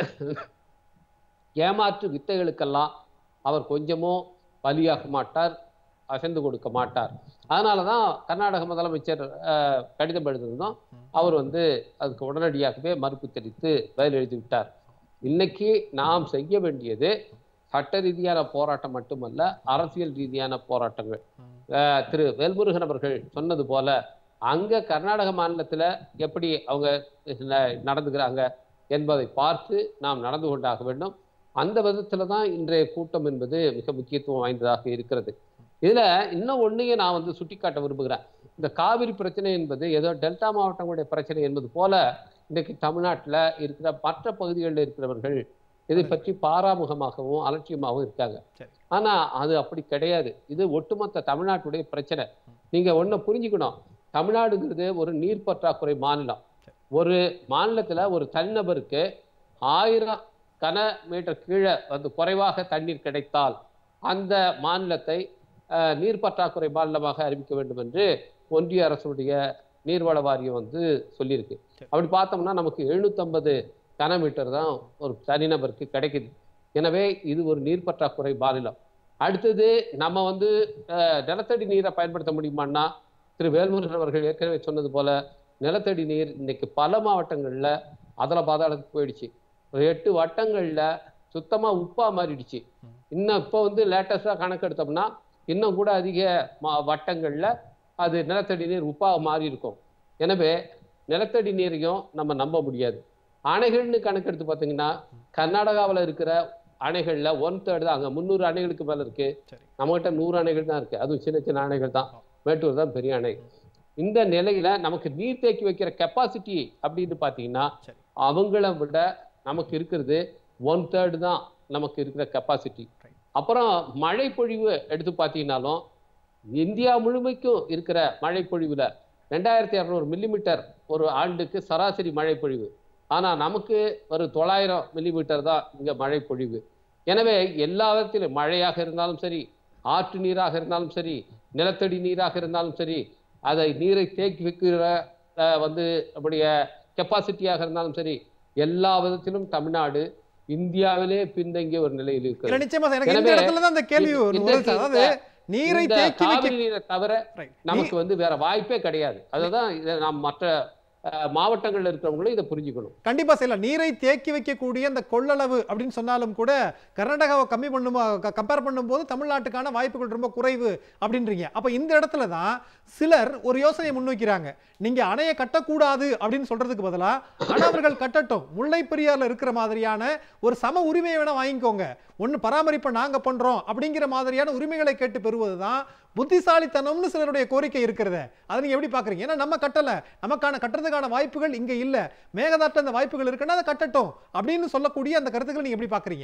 ஏமாற்று வித்தைகளுக்கெல்லாம் அவர் கொஞ்சமும் பலியாக மாட்டார் அசைந்து கொடுக்க மாட்டார் அதனால தான் கர்நாடக முதலமைச்சர் ஆஹ், கடிதம் எழுதியிருந்தோம் அவர் வந்து அதுக்கு உடனடியாகவே மறுப்பு தெரிவித்து பதில் எழுதி விட்டார் இன்னைக்கு நாம் செய்ய வேண்டியது சட்ட ரீதியான போராட்டம் மட்டுமல்ல அரசியல் ரீதியான போராட்டங்கள் ஆஹ், திரு வேல்முருகன் அவர்கள் சொன்னது போல அங்க கர்நாடக மாநிலத்துல எப்படி அவங்க ந- நடந்துக்கிறாங்க என்பதை பார்த்து நாம் நடந்து கொண்டாக வேண்டும் அந்த விதத்துல தான் இன்றைய கூட்டம் என்பது மிக முக்கியத்துவம் வாய்ந்ததாக இருக்கிறது இதுல இன்னும் ஒன்றையும் நான் வந்து சுட்டிக்காட்ட விரும்புகிறேன் இந்த காவிரி பிரச்சனை என்பது ஏதோ டெல்டா மாவட்டங்களுடைய பிரச்சனை என்பது போல இன்றைக்கு தமிழ்நாட்டுல இருக்கிற மற்ற பகுதிகளில் இருக்கிறவர்கள் இதை பற்றி பாராமுகமாகவும் அலட்சியமாகவும் இருக்காங்க சரி. ஆனா அது அப்படி கிடையாது இது ஒட்டுமொத்த தமிழ்நாட்டுடைய பிரச்சனை நீங்க ஒண்ணு புரிஞ்சுக்கணும் தமிழ்நாடுங்கிறது ஒரு நீர் பற்றாக்குறை மாநிலம் ஒரு மாநிலத்துல ஒரு தனிநபருக்கு ஆயிரம் கன மீட்டர் கீழே வந்து குறைவாக தண்ணீர் கிடைத்தால் அந்த மாநிலத்தை அஹ், நீர் பற்றாக்குறை மாநிலமாக அறிவிக்க வேண்டும் என்று ஒன்றிய அரசுடைய நீர்வள வாரியம் வந்து சொல்லியிருக்கு அப்படி பார்த்தோம்னா நமக்கு எழுநூத்தம்பது கன மீட்டர் தான் ஒரு தனிநபருக்கு கிடைக்குது எனவே இது ஒரு நீர் பற்றாக்குறை மாநிலம் அடுத்தது நம்ம வந்து அஹ், நிலத்தடி நீரை பயன்படுத்த முடியுமான்னா திரு வேல்முருகன் அவர்கள் ஏற்கனவே சொன்னது போல நிலத்தடி நீர் இன்னைக்கு பல மாவட்டங்கள்ல அதல பாதாளத்துக்கு போயிடுச்சு ஒரு எட்டு வட்டங்கள்ல சுத்தமா உப்பா மாறிடுச்சு இன்னும் இப்போ வந்து லேட்டஸ்டா கணக்கெடுத்தோம்னா இன்னும் கூட அதிக மா- வட்டங்கள்ல அது நிலத்தடி நீர் உப்பா மாறி இருக்கும் எனவே நிலத்தடி நீரையும் நம்ம நம்ப முடியாது அணைகள்னு கணக்கெடுத்து பார்த்தீங்கன்னா கர்நாடகாவில் இருக்கிற அணைகள்ல ஒன் தேர்ட் தான் அங்க முந்நூறு அணைகளுக்கு மேல இருக்கு சரி. நம்மகிட்ட நூறு அணைகள் தான் இருக்கு அதுவும் சின்ன சின்ன அணைகள் தான் மேட்டூர் தான் பெரிய அணை இந்த நிலையில நமக்கு நீர் தேக்கி வைக்கிற கெப்பாசிட்டி அப்படின்னு பார்த்தீங்கன்னா சரி. அவங்கள விட நமக்கு இருக்கிறது ஒன் தேர்ட் தான் நமக்கு இருக்கிற கெப்பாசிட்டி Right. அப்புறம் மழை பொழிவு எடுத்து பார்த்தீங்கன்னாலும் இந்தியா முழுமைக்கும் இருக்கிற மழை பொழிவுல ரெண்டாயிரத்தி இரநூறு மில்லிமீட்டர் ஒரு ஆண்டுக்கு சராசரி மழை பொழிவு ஆனா நமக்கு ஒரு தொள்ளாயிரம் மில்லிமீட்டர் தான் இங்க மழை பொழிவு எனவே எல்லா விதத்திலும் மழையாக இருந்தாலும் சரி ஆற்று நீராக இருந்தாலும் சரி நிலத்தடி நீராக இருந்தாலும் சரி அதை நீரை தேக்கி வைக்கிற அஹ், வந்து நம்முடைய கெப்பாசிட்டியாக இருந்தாலும் சரி எல்லா விதத்திலும் தமிழ்நாடு இந்தியாவிலே பின்தங்கிய ஒரு நிலையில் இல்ல இருக்கிறது நிச்சயமா சார். எனக்கு இந்த எனவே இடத்துல தான் அந்த கேள்வி இந்த- வருது. இன்றைக்கு அதாவது நீரை இந்த தேக்கி வைக்க காவிரி நீரை தவிர Right. நமக்கு வந்து வேற வாய்ப்பே கிடையாது அதுதான் இதை நாம் மற்ற அஹ், மாவட்டங்கள்ல இருக்கிறவங்களும் இதை புரிஞ்சுக்கணும் கண்டிப்பா செய்யலாம் நீரை தேக்கி வைக்கக்கூடிய அந்த கொள்ளளவு அப்படின்னு சொன்னாலும் கூட கர்நாடகாவை கம்மி பண்ணும் கம்பேர் பண்ணும்போது தமிழ்நாட்டுக்கான வாய்ப்புகள் ரொம்ப குறைவு அப்படின்றீங்க அப்ப இந்த இடத்துல தான் சிலர் ஒரு யோசனையை முன்வைக்கிறாங்க நீங்க அணையை கட்டக்கூடாது அப்படின்னு சொல்றதுக்கு பதிலா அணவர்கள் கட்டட்டும் முல்லை பெரியார்ல இருக்கிற மாதிரியான ஒரு சம உரிமையை வேணா வாங்கிக்கோங்க ஒன்னு பராமரிப்பை நாங்க பண்றோம் அப்படிங்கிற மாதிரியான உரிமைகளை கேட்டு பெறுவதுதான் புத்திசாலித்தனம்னு சிலருடைய கோரிக்கை இருக்கிறது அதை நீங்க எப்படி பாக்குறீங்க ஏன்னா நம்ம கட்டல நமக்கான கட்டுறதுக்கான வாய்ப்புகள் இங்க இல்ல மேகதாட்ட அந்த வாய்ப்புகள் இருக்குன்னா அதை கட்டட்டும் அப்படின்னு சொல்லக்கூடிய அந்த கருத்துக்களை நீங்க எப்படி பாக்குறீங்க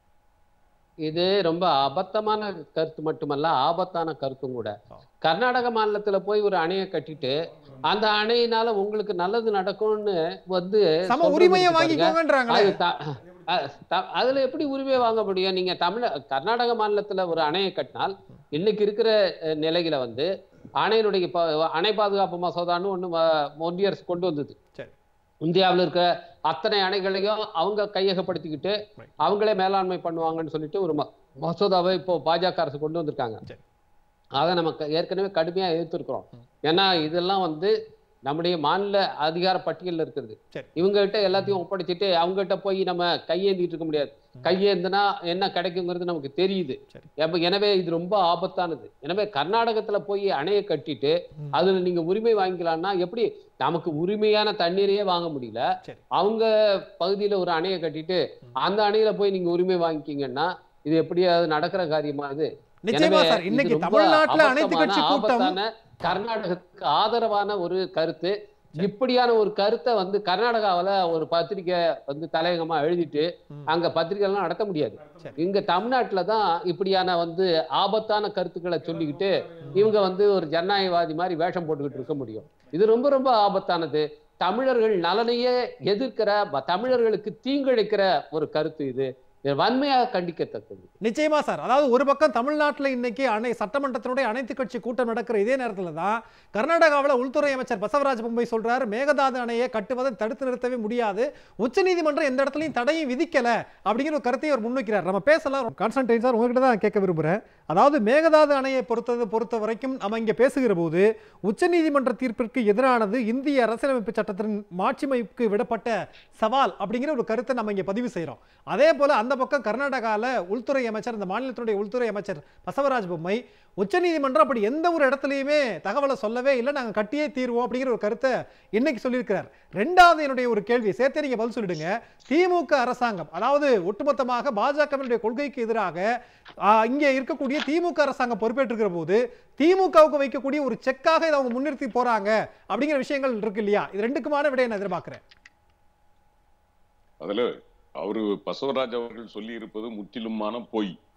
இது ரொம்ப அபத்தமான கருத்து மட்டுமல்ல ஆபத்தான கருத்தும் கூட ஆ. கர்நாடக மாநிலத்துல போய் ஒரு அணையை கட்டிட்டு அந்த அணையினால உங்களுக்கு நல்லது நடக்கும்னு வந்து சம சொல்றது உரிமையை இருக்கு பாருங்க. வாங்கிக்கோங்கன்றாங்களே அது த- அ- த- அதுல எப்படி உரிமை வாங்க முடியும் நீங்க தமிழ கர்நாடக மாநிலத்துல ஒரு அணையை கட்டினால் இன்னைக்கு இருக்கிற அஹ், நிலையில வந்து அணையினுடைய ப- அணை பாதுகாப்பு மசோதான்னு ஒண்ணு ம- ஒன்றிய அரசு கொண்டு வந்தது சரி. இந்தியாவில் இருக்கிற அத்தனை அணைகளையும் அவங்க கையகப்படுத்திக்கிட்டு Right. அவங்களே மேலாண்மை பண்ணுவாங்கன்னு சொல்லிட்டு ஒரு ம- மசோதாவை இப்போ பாஜக அரசு கொண்டு வந்திருக்காங்க சரி. அதை நம்ம க- ஏற்கனவே கடுமையா எதிர்த்திருக்கிறோம் ஏன்னா இதெல்லாம் வந்து நம்முடைய மாநில அதிகார பட்டியல்ல இருக்கிறது சரி. இவங்க கிட்ட எல்லாத்தையும் ஒப்படைச்சிட்டு அவங்க கிட்ட போய் நம்ம கையேந்திட்டு இருக்க முடியாது கையேந்தினா என்ன கிடைக்குங்கிறது நமக்கு தெரியுது சரி. அப்ப எனவே இது ரொம்ப ஆபத்தானது எனவே கர்நாடகத்துல போய் அணையை கட்டிட்டு ம். அதுல நீங்க உரிமை வாங்கிக்கலாம்னா எப்படி நமக்கு உரிமையான தண்ணீரையே வாங்க முடியல சரி. அவங்க பகுதியில ஒரு அணையை கட்டிட்டு அந்த அணையில போய் நீங்க உரிமை வாங்கிக்கிங்கன்னா இது எப்படியாவது நடக்கிற காரியமா இது நிச்சயமா எனவே சார் இது இன்னைக்கு ரொம்ப தமிழ்நாட்டுல அனைத்து அபத்தமான, கட்சி கூட்டம் ஆபத்தான, கர்நாடகத்துக்கு ஆதரவான ஒரு கருத்து இப்படியான ஒரு கருத்தை வந்து கர்நாடகாவுல ஒரு பத்திரிக்கை வந்து தலையங்கமா எழுதிட்டு ம். அங்க பத்திரிக்கை எல்லாம் நடத்த முடியாது சரி. இங்க தமிழ்நாட்டுல தான் இப்படியான வந்து ஆபத்தான கருத்துக்களை சொல்லிக்கிட்டு இவங்க வந்து ஒரு ஜனநாயகவாதி மாதிரி வேஷம் போட்டுக்கிட்டு இருக்க முடியும் இது ரொம்ப ரொம்ப ஆபத்தானது தமிழர்கள் நலனையே எதிர்க்கிற ப- தமிழர்களுக்கு தீங்கிழைக்கிற ஒரு கருத்து இது இது வன்மையாக கண்டிக்கத்தக்கது நிச்சயமா சார் அதாவது ஒரு பக்கம் தமிழ்நாட்டில் இன்னைக்கு அனை சட்டமன்றத்தினுடைய அனைத்து கட்சி கூட்டம் நடக்கிற இதே நேரத்தில் தான் கர்நாடகாவில் உள்துறை அமைச்சர் பசவராஜ பொம்மை சொல்றாரு மேகதாது அணையை கட்டுவதை தடுத்து நிறுத்தவே முடியாது உச்சநீதிமன்றம் எந்த இடத்துலையும் தடையும் விதிக்கல அப்படிங்கிற ஒரு கருத்தை அவர் முன்வைக்கிறார் நம்ம பேசலாம் கான்ஸ்டன்டைன் சார் உங்ககிட்ட தான் கேட்க விரும்புகிறேன் அதாவது மேகதாது அணையை பொறுத்தது பொறுத்த வரைக்கும் நம்ம இங்கே பேசுகிற போது உச்சநீதிமன்ற தீர்ப்பிற்கு எதிரானது இந்திய அரசியலமைப்பு சட்டத்தின் மாட்சிமைக்கு விடப்பட்ட சவால் அப்படிங்கிற ஒரு கருத்தை நம்ம இங்கே பதிவு செய்கிறோம் அதே போல அந்த பக்கம் கர்நாடகாவில் உள்துறை அமைச்சர் அந்த மாநிலத்தினுடைய உள்துறை அமைச்சர் பசவராஜ் பொம்மை உச்சநீதிமன்றம் அப்படி எந்த ஒரு இடத்துலையுமே தகவலை சொல்லவே இல்லை நாங்கள் கட்டியே தீர்வோம் அப்படிங்கிற ஒரு கருத்தை இன்னைக்கு சொல்லியிருக்கிறார் ரெண்டாவது என்னுடைய ஒரு கேள்வி சேர்த்தே நீங்க பதில் சொல்லிடுங்க திமுக அரசாங்கம் அதாவது ஒட்டுமொத்தமாக பாஜகவினுடைய கொள்கைக்கு எதிராக ஆ, இங்கே இருக்கக்கூடிய திமுக அரசாங்கம் பொறுப்பேற்றிருக்கிற போது திமுகவுக்கு வைக்கக்கூடிய ஒரு செக்காக இதை அவங்க முன்னிறுத்தி போறாங்க அப்படிங்கிற விஷயங்கள் இருக்கு இல்லையா இது ரெண்டுக்குமான விடையை நான் எதிர்பார்க்கிறேன் அதுல அவரு பசவராஜ் அவர்கள் சொல்லி இருப்பது முற்றிலுமான பொய் ஆ.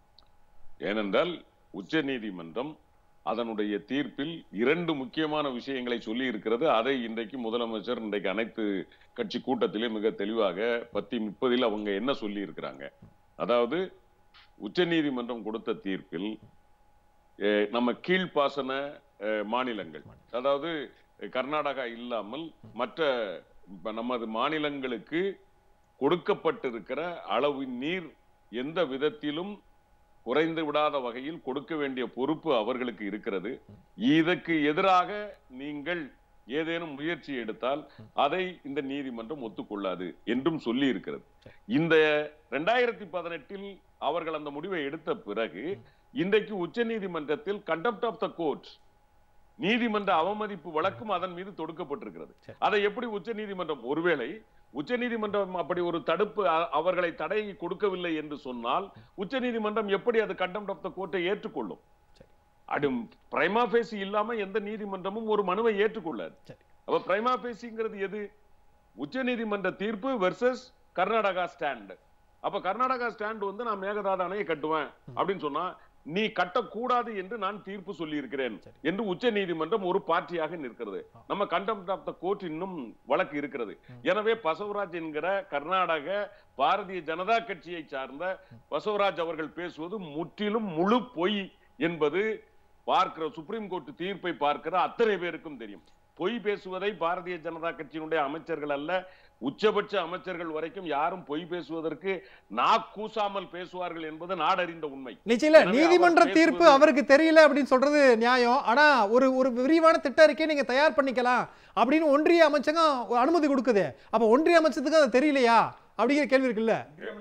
ஏனென்றால் உச்ச நீதிமன்றம் அதனுடைய தீர்ப்பில் இரண்டு முக்கியமான விஷயங்களை சொல்லி இருக்கிறது அதை இன்றைக்கு முதலமைச்சர் இன்றைக்கு அனைத்து கட்சி கூட்டத்திலே மிக தெளிவாக பத்தி முப்பதில் அவங்க என்ன சொல்லி இருக்கிறாங்க அதாவது உச்ச நீதிமன்றம் கொடுத்த தீர்ப்பில் அஹ், நம்ம கீழ்ப்பாசன அஹ், மாநிலங்கள் அதாவது அஹ், கர்நாடகா இல்லாமல் மற்ற இப்ப நமது மாநிலங்களுக்கு கொடுக்கப்பட்டிருக்கிற அளவு நீர் எந்த விதத்திலும் குறைந்து விடாத வகையில் கொடுக்க வேண்டிய பொறுப்பு அவர்களுக்கு இருக்கிறது இதற்கு எதிராக நீங்கள் ஏதேனும் முயற்சி எடுத்தால் அதை இந்த நீதிமன்றம் ஒத்துக்கொள்ளாது என்றும் சொல்லி இருக்கிறது இந்த ரெண்டாயிரத்தி பதினெட்டில் அவர்கள் அந்த முடிவை எடுத்த பிறகு இன்றைக்கு உச்ச நீதிமன்றத்தில் கண்டப்ட் ஆஃப் த கோர்ட் நீதிமன்ற அவமதிப்பு வழக்கும் அதன் மீது தொடுக்கப்பட்டிருக்கிறது சரி. அதை எப்படி உச்ச நீதிமன்றம் ஒருவேளை உச்ச நீதிமன்றம் அப்படி ஒரு தடுப்பு அ- அவர்களை தடை கொடுக்கவில்லை என்று சொன்னால் உச்ச நீதிமன்றம் எப்படி அது கண்டெம்ட் ஆஃப் த கோர்ட்டை ஏற்றுக்கொள்ளும் சரி. அது பிரைமா பேசி இல்லாம எந்த நீதிமன்றமும் ஒரு மனுவை ஏற்றுக்கொள்ளாது சரி. அப்ப பிரைமா பேசிங்கிறது எது உச்ச நீதிமன்ற தீர்ப்பு வெர்சஸ் கர்நாடகா ஸ்டாண்ட் அப்ப கர்நாடகா ஸ்டாண்ட் வந்து நான் மேகதாது அணையை கட்டுவேன் அப்படின்னு சொன்னா நீ கட்டக்கூடாது என்று நான் தீர்ப்பு சொல்லி இருக்கிறேன் சரி. என்று உச்ச நீதிமன்றம் ஒரு பார்ட்டியாக நிற்கிறது ஆ. நம்ம கண்டெம்ட் ஆஃப் த கோர்ட் இன்னும் வழக்கு இருக்கிறது எனவே பசவராஜ் என்கிற கர்நாடக பாரதிய ஜனதா கட்சியை சார்ந்த பசவராஜ் அவர்கள் பேசுவது முற்றிலும் முழு பொய் என்பது பார்க்கிற சுப்ரீம் கோர்ட் தீர்ப்பை பார்க்கிற அத்தனை பேருக்கும் தெரியும் பொய் பேசுவதை பாரதிய ஜனதா கட்சியினுடைய அமைச்சர்கள் அல்ல உச்சபட்ச அமைச்சர்கள் வரைக்கும் யாரும் பொய் பேசுவதற்கு நாக்கூசாமல் பேசுவார்கள் என்பது நாடறிந்த உண்மை நிச்சயம் எனவே நீதிமன்ற அவர் தீர்ப்பு பேசுவது- அவருக்கு தெரியல அப்படின்னு சொல்றது நியாயம் ஆனா ஒரு ஒரு விரிவான திட்ட அறிக்கையை நீங்க தயார் பண்ணிக்கலாம் அப்படின்னு ஒன்றிய அமைச்சகம் அனுமதி கொடுக்குது அப்ப ஒன்றிய அமைச்சத்துக்கு அது தெரியலையா அப்படிங்கிற கேள்வி இருக்குல்ல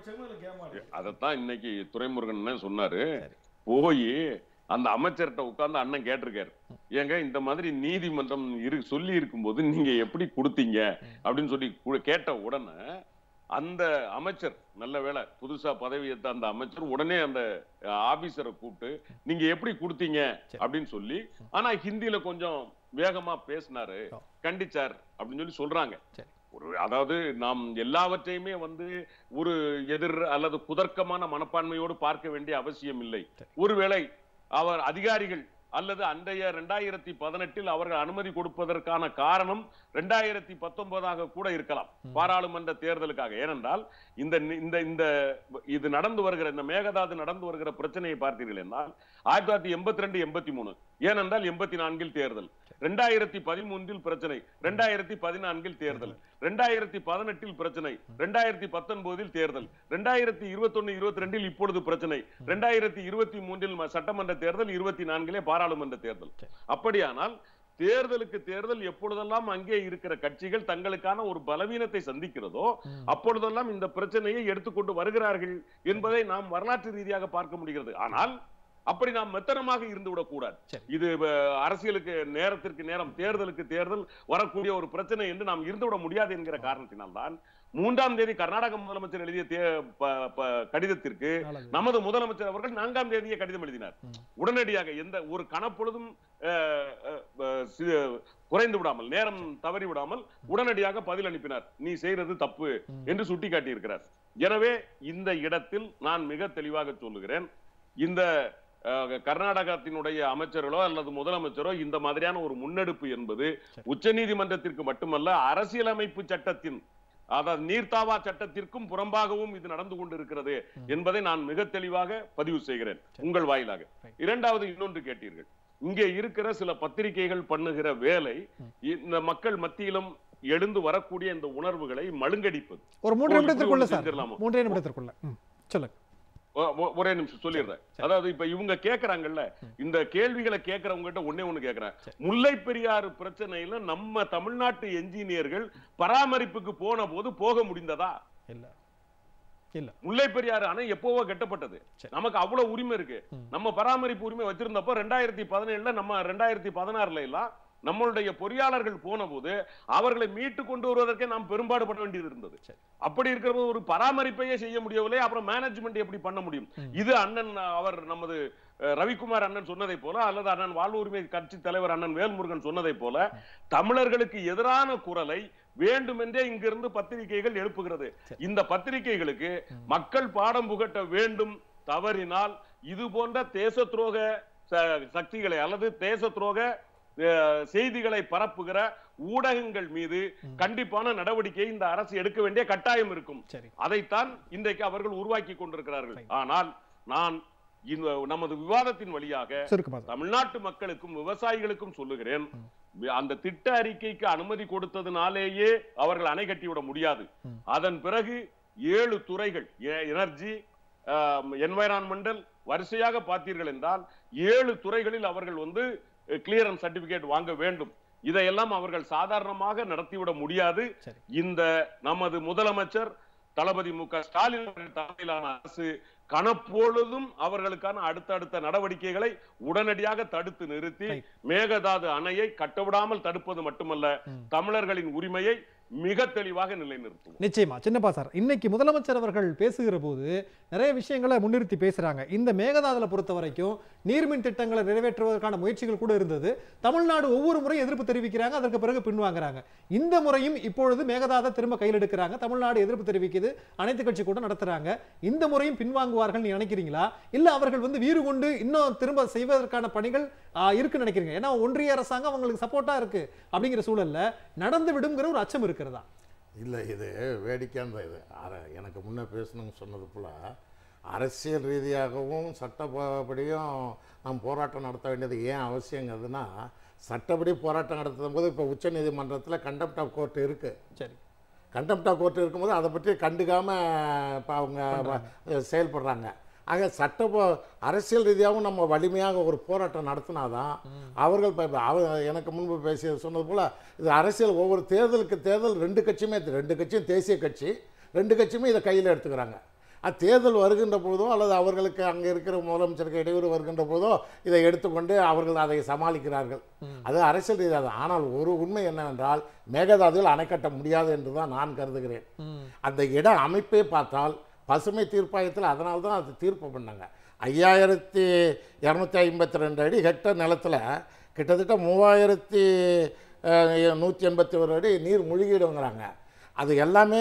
அதைத்தான் இன்னைக்கு துரைமுருகன் சொன்னாரு போய் அந்த அமைச்சர்கிட்ட உட்கார்ந்து அண்ணன் கேட்டிருக்காரு ஏங்க இந்த மாதிரி நீதிமன்றம் இரு சொல்லி இருக்கும்போது நீங்க எப்படி கொடுத்தீங்க அப்படின்னு சொல்லி கு- கேட்ட உடனே அந்த அமைச்சர் நல்ல வேளை புதுசா பதவி ஏத்த அந்த அமைச்சர் உடனே அந்த ஆபீசரை கூப்பிட்டு நீங்க எப்படி கொடுத்தீங்க சரி. அப்படின்னு சொல்லி ஆனா ஹிந்தில கொஞ்சம் வேகமா பேசினாரு ஓ. கண்டிச்சார் அப்படின்னு சொல்லி சொல்றாங்க சரி. ஒரு அதாவது நாம் எல்லாவற்றையுமே வந்து ஒரு எதிர் அல்லது குதர்க்கமான மனப்பான்மையோடு பார்க்க வேண்டிய அவசியம் இல்லை சரி. ஒருவேளை அவர் அதிகாரிகள் அல்லது அன்றைய ரெண்டாயிரத்தி பதினெட்டில் அவர்கள் அனுமதி கொடுப்பதற்கான காரணம் ரெண்டாயிரத்தி பத்தொன்பதாக கூட இருக்கலாம் பாராளுமன்ற தேர்தலுக்காக ஏனென்றால் இந்த நி- இந்த இந்த இது நடந்து வருகிற இந்த மேகதாது நடந்து வருகிற பிரச்சனையை பார்த்தீர்கள் என்றால் ஆயிரத்தி தொள்ளாயிரத்தி எண்பத்தி ரெண்டு எண்பத்தி மூணு ஏனென்றால் எண்பத்தி நான்கில் தேர்தல் ரெண்டாயிரத்தி பதிமூன்றில் பிரச்சனை ரெண்டாயிரத்தி பதினான்கில் தேர்தல் ரெண்டாயிரத்தி பதினெட்டில் பிரச்சனை ரெண்டாயிரத்தி பத்தொன்பதில் தேர்தல் ரெண்டாயிரத்தி இருபத்தொன்னு இருபத்தி ரெண்டில் இப்பொழுது பிரச்சனை ரெண்டாயிரத்தி இருபத்தி மூன்றில் ம- சட்டமன்ற தேர்தல் இருபத்தி நான்கிலே பாராளுமன்ற தேர்தல் சரி. அப்படியானால் தேர்தலுக்கு தேர்தல் எப்பொழுதெல்லாம் அங்கே இருக்கிற கட்சிகள் தங்களுக்கான ஒரு பலவீனத்தை சந்திக்கிறதோ அப்பொழுதெல்லாம் இந்த பிரச்சனையை எடுத்துக்கொண்டு வருகிறார்கள் என்பதை நாம் வரலாற்று ரீதியாக பார்க்க முடிகிறது ஆனால் அப்படி நாம் மெத்தனமாக இருந்து விடக்கூடாது சரி. இது அஹ், அரசியலுக்கு நேரத்திற்கு நேரம் தேர்தலுக்கு தேர்தல் வரக்கூடிய ஒரு பிரச்சனை என்று நாம் இருந்து விட முடியாது என்கிற காரணத்தினால்தான் மூன்றாம் தேதி கர்நாடக முதலமைச்சர் எழுதிய தே- ப- ப- கடிதத்திற்கு நல்லது. நமது முதலமைச்சர் அவர்கள் நான்காம் தேதியே கடிதம் எழுதினார் ம். உடனடியாக எந்த ஒரு கணப்பொழுதும் அஹ், அஹ், அஹ், சி- குறைந்து விடாமல் நேரம் தவறி விடாமல் உடனடியாக பதில் அனுப்பினார் நீ செய்யறது தப்பு ம். என்று சுட்டிக்காட்டி இருக்கிறார் எனவே இந்த இடத்தில் நான் மிக தெளிவாக சொல்லுகிறேன் இந்த அஹ், கர்நாடகத்தினுடைய அமைச்சர்களோ அல்லது முதலமைச்சரோ இந்த மாதிரியான ஒரு முன்னெடுப்பு என்பது சரி. உச்சநீதிமன்றத்திற்கு மட்டுமல்ல அரசியலமைப்பு சட்டத்தின் அதாவது நீர்த்தாவா சட்டத்திற்கும் புறம்பாகவும் இது நடந்து கொண்டிருக்கிறது என்பதை நான் மிக தெளிவாக பதிவு செய்கிறேன் உங்கள் வாயிலாக Right. இரண்டாவது இன்னொன்று கேட்டீர்கள் இங்கே இருக்கிற சில பத்திரிகைகள் பண்ணுகிற வேலை இந்த மக்கள் மத்தியிலும் எழுந்து வரக்கூடிய இந்த உணர்வுகளை மழுங்கடிப்பது ஒரு மூன்று ஓ, இப்படி நிமிடத்திற்குள்ள ஒண்ணு சார் செஞ்சிடலாமா? மூன்றே நிமிடத்திற்குள்ள ம், சொல்லுங்க ஒ- ஒ- ஒரே நிமிஷம் சொல்லிடுறேன் அதாவது இப்ப இவங்க கேக்குறாங்கல்ல இந்த கேள்விகளை கேக்குறவங்க கிட்ட ஒண்ணே ஒண்ணு கேக்குறேன் முல்லை பெரியாறு பிரச்சனையில நம்ம தமிழ்நாட்டு என்ஜினியர்கள் பராமரிப்புக்கு போன போது போக முடிந்ததா இல்ல இல்ல முல்லை பெரியாறு அணை எப்போவோ கட்டப்பட்டது சரி. நமக்கு அவ்வளவு உரிமை இருக்கு ம். நம்ம பராமரிப்பு உரிமை வச்சிருந்தப்போ ரெண்டாயிரத்தி பதினேழுல நம்ம ரெண்டாயிரத்தி பதினாறுல எல்லாம் நம்மளுடைய பொறியாளர்கள் போன போது அவர்களை மீட்டு கொண்டு வருவதற்கே நாம் பெரும்பாடு பட வேண்டியது இருந்தது சரி. அப்படி இருக்கிற போது ஒரு பராமரிப்பையே செய்ய முடியவில்லை அப்புறம் மேனேஜ்மெண்ட் எப்படி பண்ண முடியும் ம். இது அண்ணன் அவர் நமது அஹ், ரவிக்குமார் அண்ணன் சொன்னதை போல அல்லது அண்ணன் வாழ்வு உரிமை கட்சி தலைவர் அண்ணன் வேல்முருகன் சொன்னதை போல தமிழர்களுக்கு எதிரான குரலை வேண்டுமென்றே இங்கிருந்து பத்திரிகைகள் எழுப்புகிறது சரி. இந்த பத்திரிகைகளுக்கு மக்கள் பாடம் புகட்ட வேண்டும் தவறினால் இது போன்ற தேச துரோக ச- சக்திகளை அல்லது தேச துரோக அஹ், செய்திகளை பரப்புகிற ஊடகங்கள் மீது கண்டிப்பான நடவடிக்கை இந்த அரசு எடுக்க வேண்டிய கட்டாயம் இருக்கும் சரி அதைத்தான் இன்றைக்கு அவர்கள் உருவாக்கி கொண்டிருக்கிறார்கள் Right. ஆனால் நான் இந்த நமது விவாதத்தின் வழியாக சுருக்கமா சார் தமிழ்நாட்டு மக்களுக்கும் விவசாயிகளுக்கும் சொல்லுகிறேன் அந்த திட்ட அறிக்கைக்கு அனுமதி கொடுத்ததுனாலேயே அவர்கள் அணை கட்டிவிட முடியாது ம். அதன் பிறகு ஏழு துறைகள் எனர்ஜி என்வைரான்மெண்டல் வரிசையாக பார்த்தீர்கள் என்றால் ஏழு துறைகளில் அவர்கள் வந்து கிளியரன்ஸ் சர்டிபிகேட் வாங்க வேண்டும் இதையெல்லாம் அவர்கள் சாதாரணமாக நடத்திவிட முடியாது சரி இந்த நமது முதலமைச்சர் தளபதி மு க ஸ்டாலின் அவர்கள் தலைமையிலான அரசு கணப்பொழுதும் அவர்களுக்கான அடுத்தடுத்த நடவடிக்கைகளை உடனடியாக தடுத்து நிறுத்தி Right. மேகதாது அணையை கட்டவிடாமல் தடுப்பது மட்டுமல்ல ம். தமிழர்களின் உரிமையை மிக தெளிவாக நிலைநிறுத்தும் நிச்சயமா சின்னப்பா சார் இன்னைக்கு முதலமைச்சர் அவர்கள் பேசுகிற போது நிறைய விஷயங்களை முன்னிறுத்தி பேசுறாங்க இந்த மேகதாதுல பொறுத்த வரைக்கும் நீர்மின் திட்டங்களை நிறைவேற்றுவதற்கான முயற்சிகள் கூட இருந்தது தமிழ்நாடு ஒவ்வொரு முறையும் எதிர்ப்பு தெரிவிக்கிறாங்க அதற்கு பிறகு பின்வாங்குறாங்க இந்த முறையும் இப்பொழுது மேகதாதை திரும்ப கையில் எடுக்கிறாங்க தமிழ்நாடு எதிர்ப்பு தெரிவிக்குது அனைத்து கட்சி கூட நடத்துறாங்க இந்த முறையும் பின்வாங்குவார்கள் நீ நினைக்கிறீங்களா இல்ல அவர்கள் வந்து வீறு கொண்டு இன்னும் திரும்ப செய்வதற்கான பணிகள் ஆ, இருக்குன்னு நினைக்கிறீங்க ஏன்னா ஒன்றிய அரசாங்கம் அவங்களுக்கு சப்போர்ட்டா இருக்கு அப்படிங்கிற சூழல்ல நடந்து விடுங்கிற ஒரு அச்சம் இருக்கிறதா இல்லை இது வேடிக்கையான இது அர எனக்கு முன்னே பேசணுங்க சொன்னது போல் அரசியல் ரீதியாகவும் சட்டப்படியும் நாம் போராட்டம் நடத்த வேண்டியது ஏன் அவசியங்கிறதுனா சட்டப்படி போராட்டம் நடத்தும் போது இப்போ உச்சநீதிமன்றத்தில் கண்டெம்ட் ஆஃப் கோர்ட் இருக்குது சரி கண்டெம்ட் ஆஃப் கோர்ட் இருக்கும்போது அதை பற்றி கண்டுக்காமல் இப்போ அவங்க வ- செயல்படுறாங்க ஆக சட்ட போ- அரசியல் ரீதியாகவும் நம்ம வலிமையாக ஒரு போராட்டம் நடத்தினாதான் அவர்கள் இப்போ இப்போ அவ எனக்கு முன்பு பேசிய சொன்னது போல் இது அரசியல் ஒவ்வொரு தேர்தலுக்கு தேர்தல் ரெண்டு கட்சியுமே ரெண்டு கட்சியும் தேசிய கட்சி ரெண்டு கட்சியுமே இதை கையில் எடுத்துக்கிறாங்க அது தேர்தல் வருகின்ற போதோ அல்லது அவர்களுக்கு அங்கே இருக்கிற முதலமைச்சருக்கு இடையூறு வருகின்ற போதோ இதை எடுத்துக்கொண்டு அவர்கள் அதை சமாளிக்கிறார்கள் அது அரசியல் ரீதியாக தான். ஆனால் ஒரு உண்மை என்னவென்றால் மேகதாதுவில் அணை கட்ட முடியாது என்று தான் நான் கருதுகிறேன் ம் அந்த இட அமைப்பே பார்த்தால் பசுமை தீர்ப்பாயத்தில் அதனால தான் அது தீர்ப்பு பண்ணாங்க ஐயாயிரத்தி இரநூத்தி ஐம்பத்தி ரெண்டு அடி ஹெக்டர் நிலத்தில் கிட்டத்தட்ட மூவாயிரத்தி நூற்றி எண்பத்தி ஒரு அடி நீர் முழுகிடுங்கிறாங்க அது எல்லாமே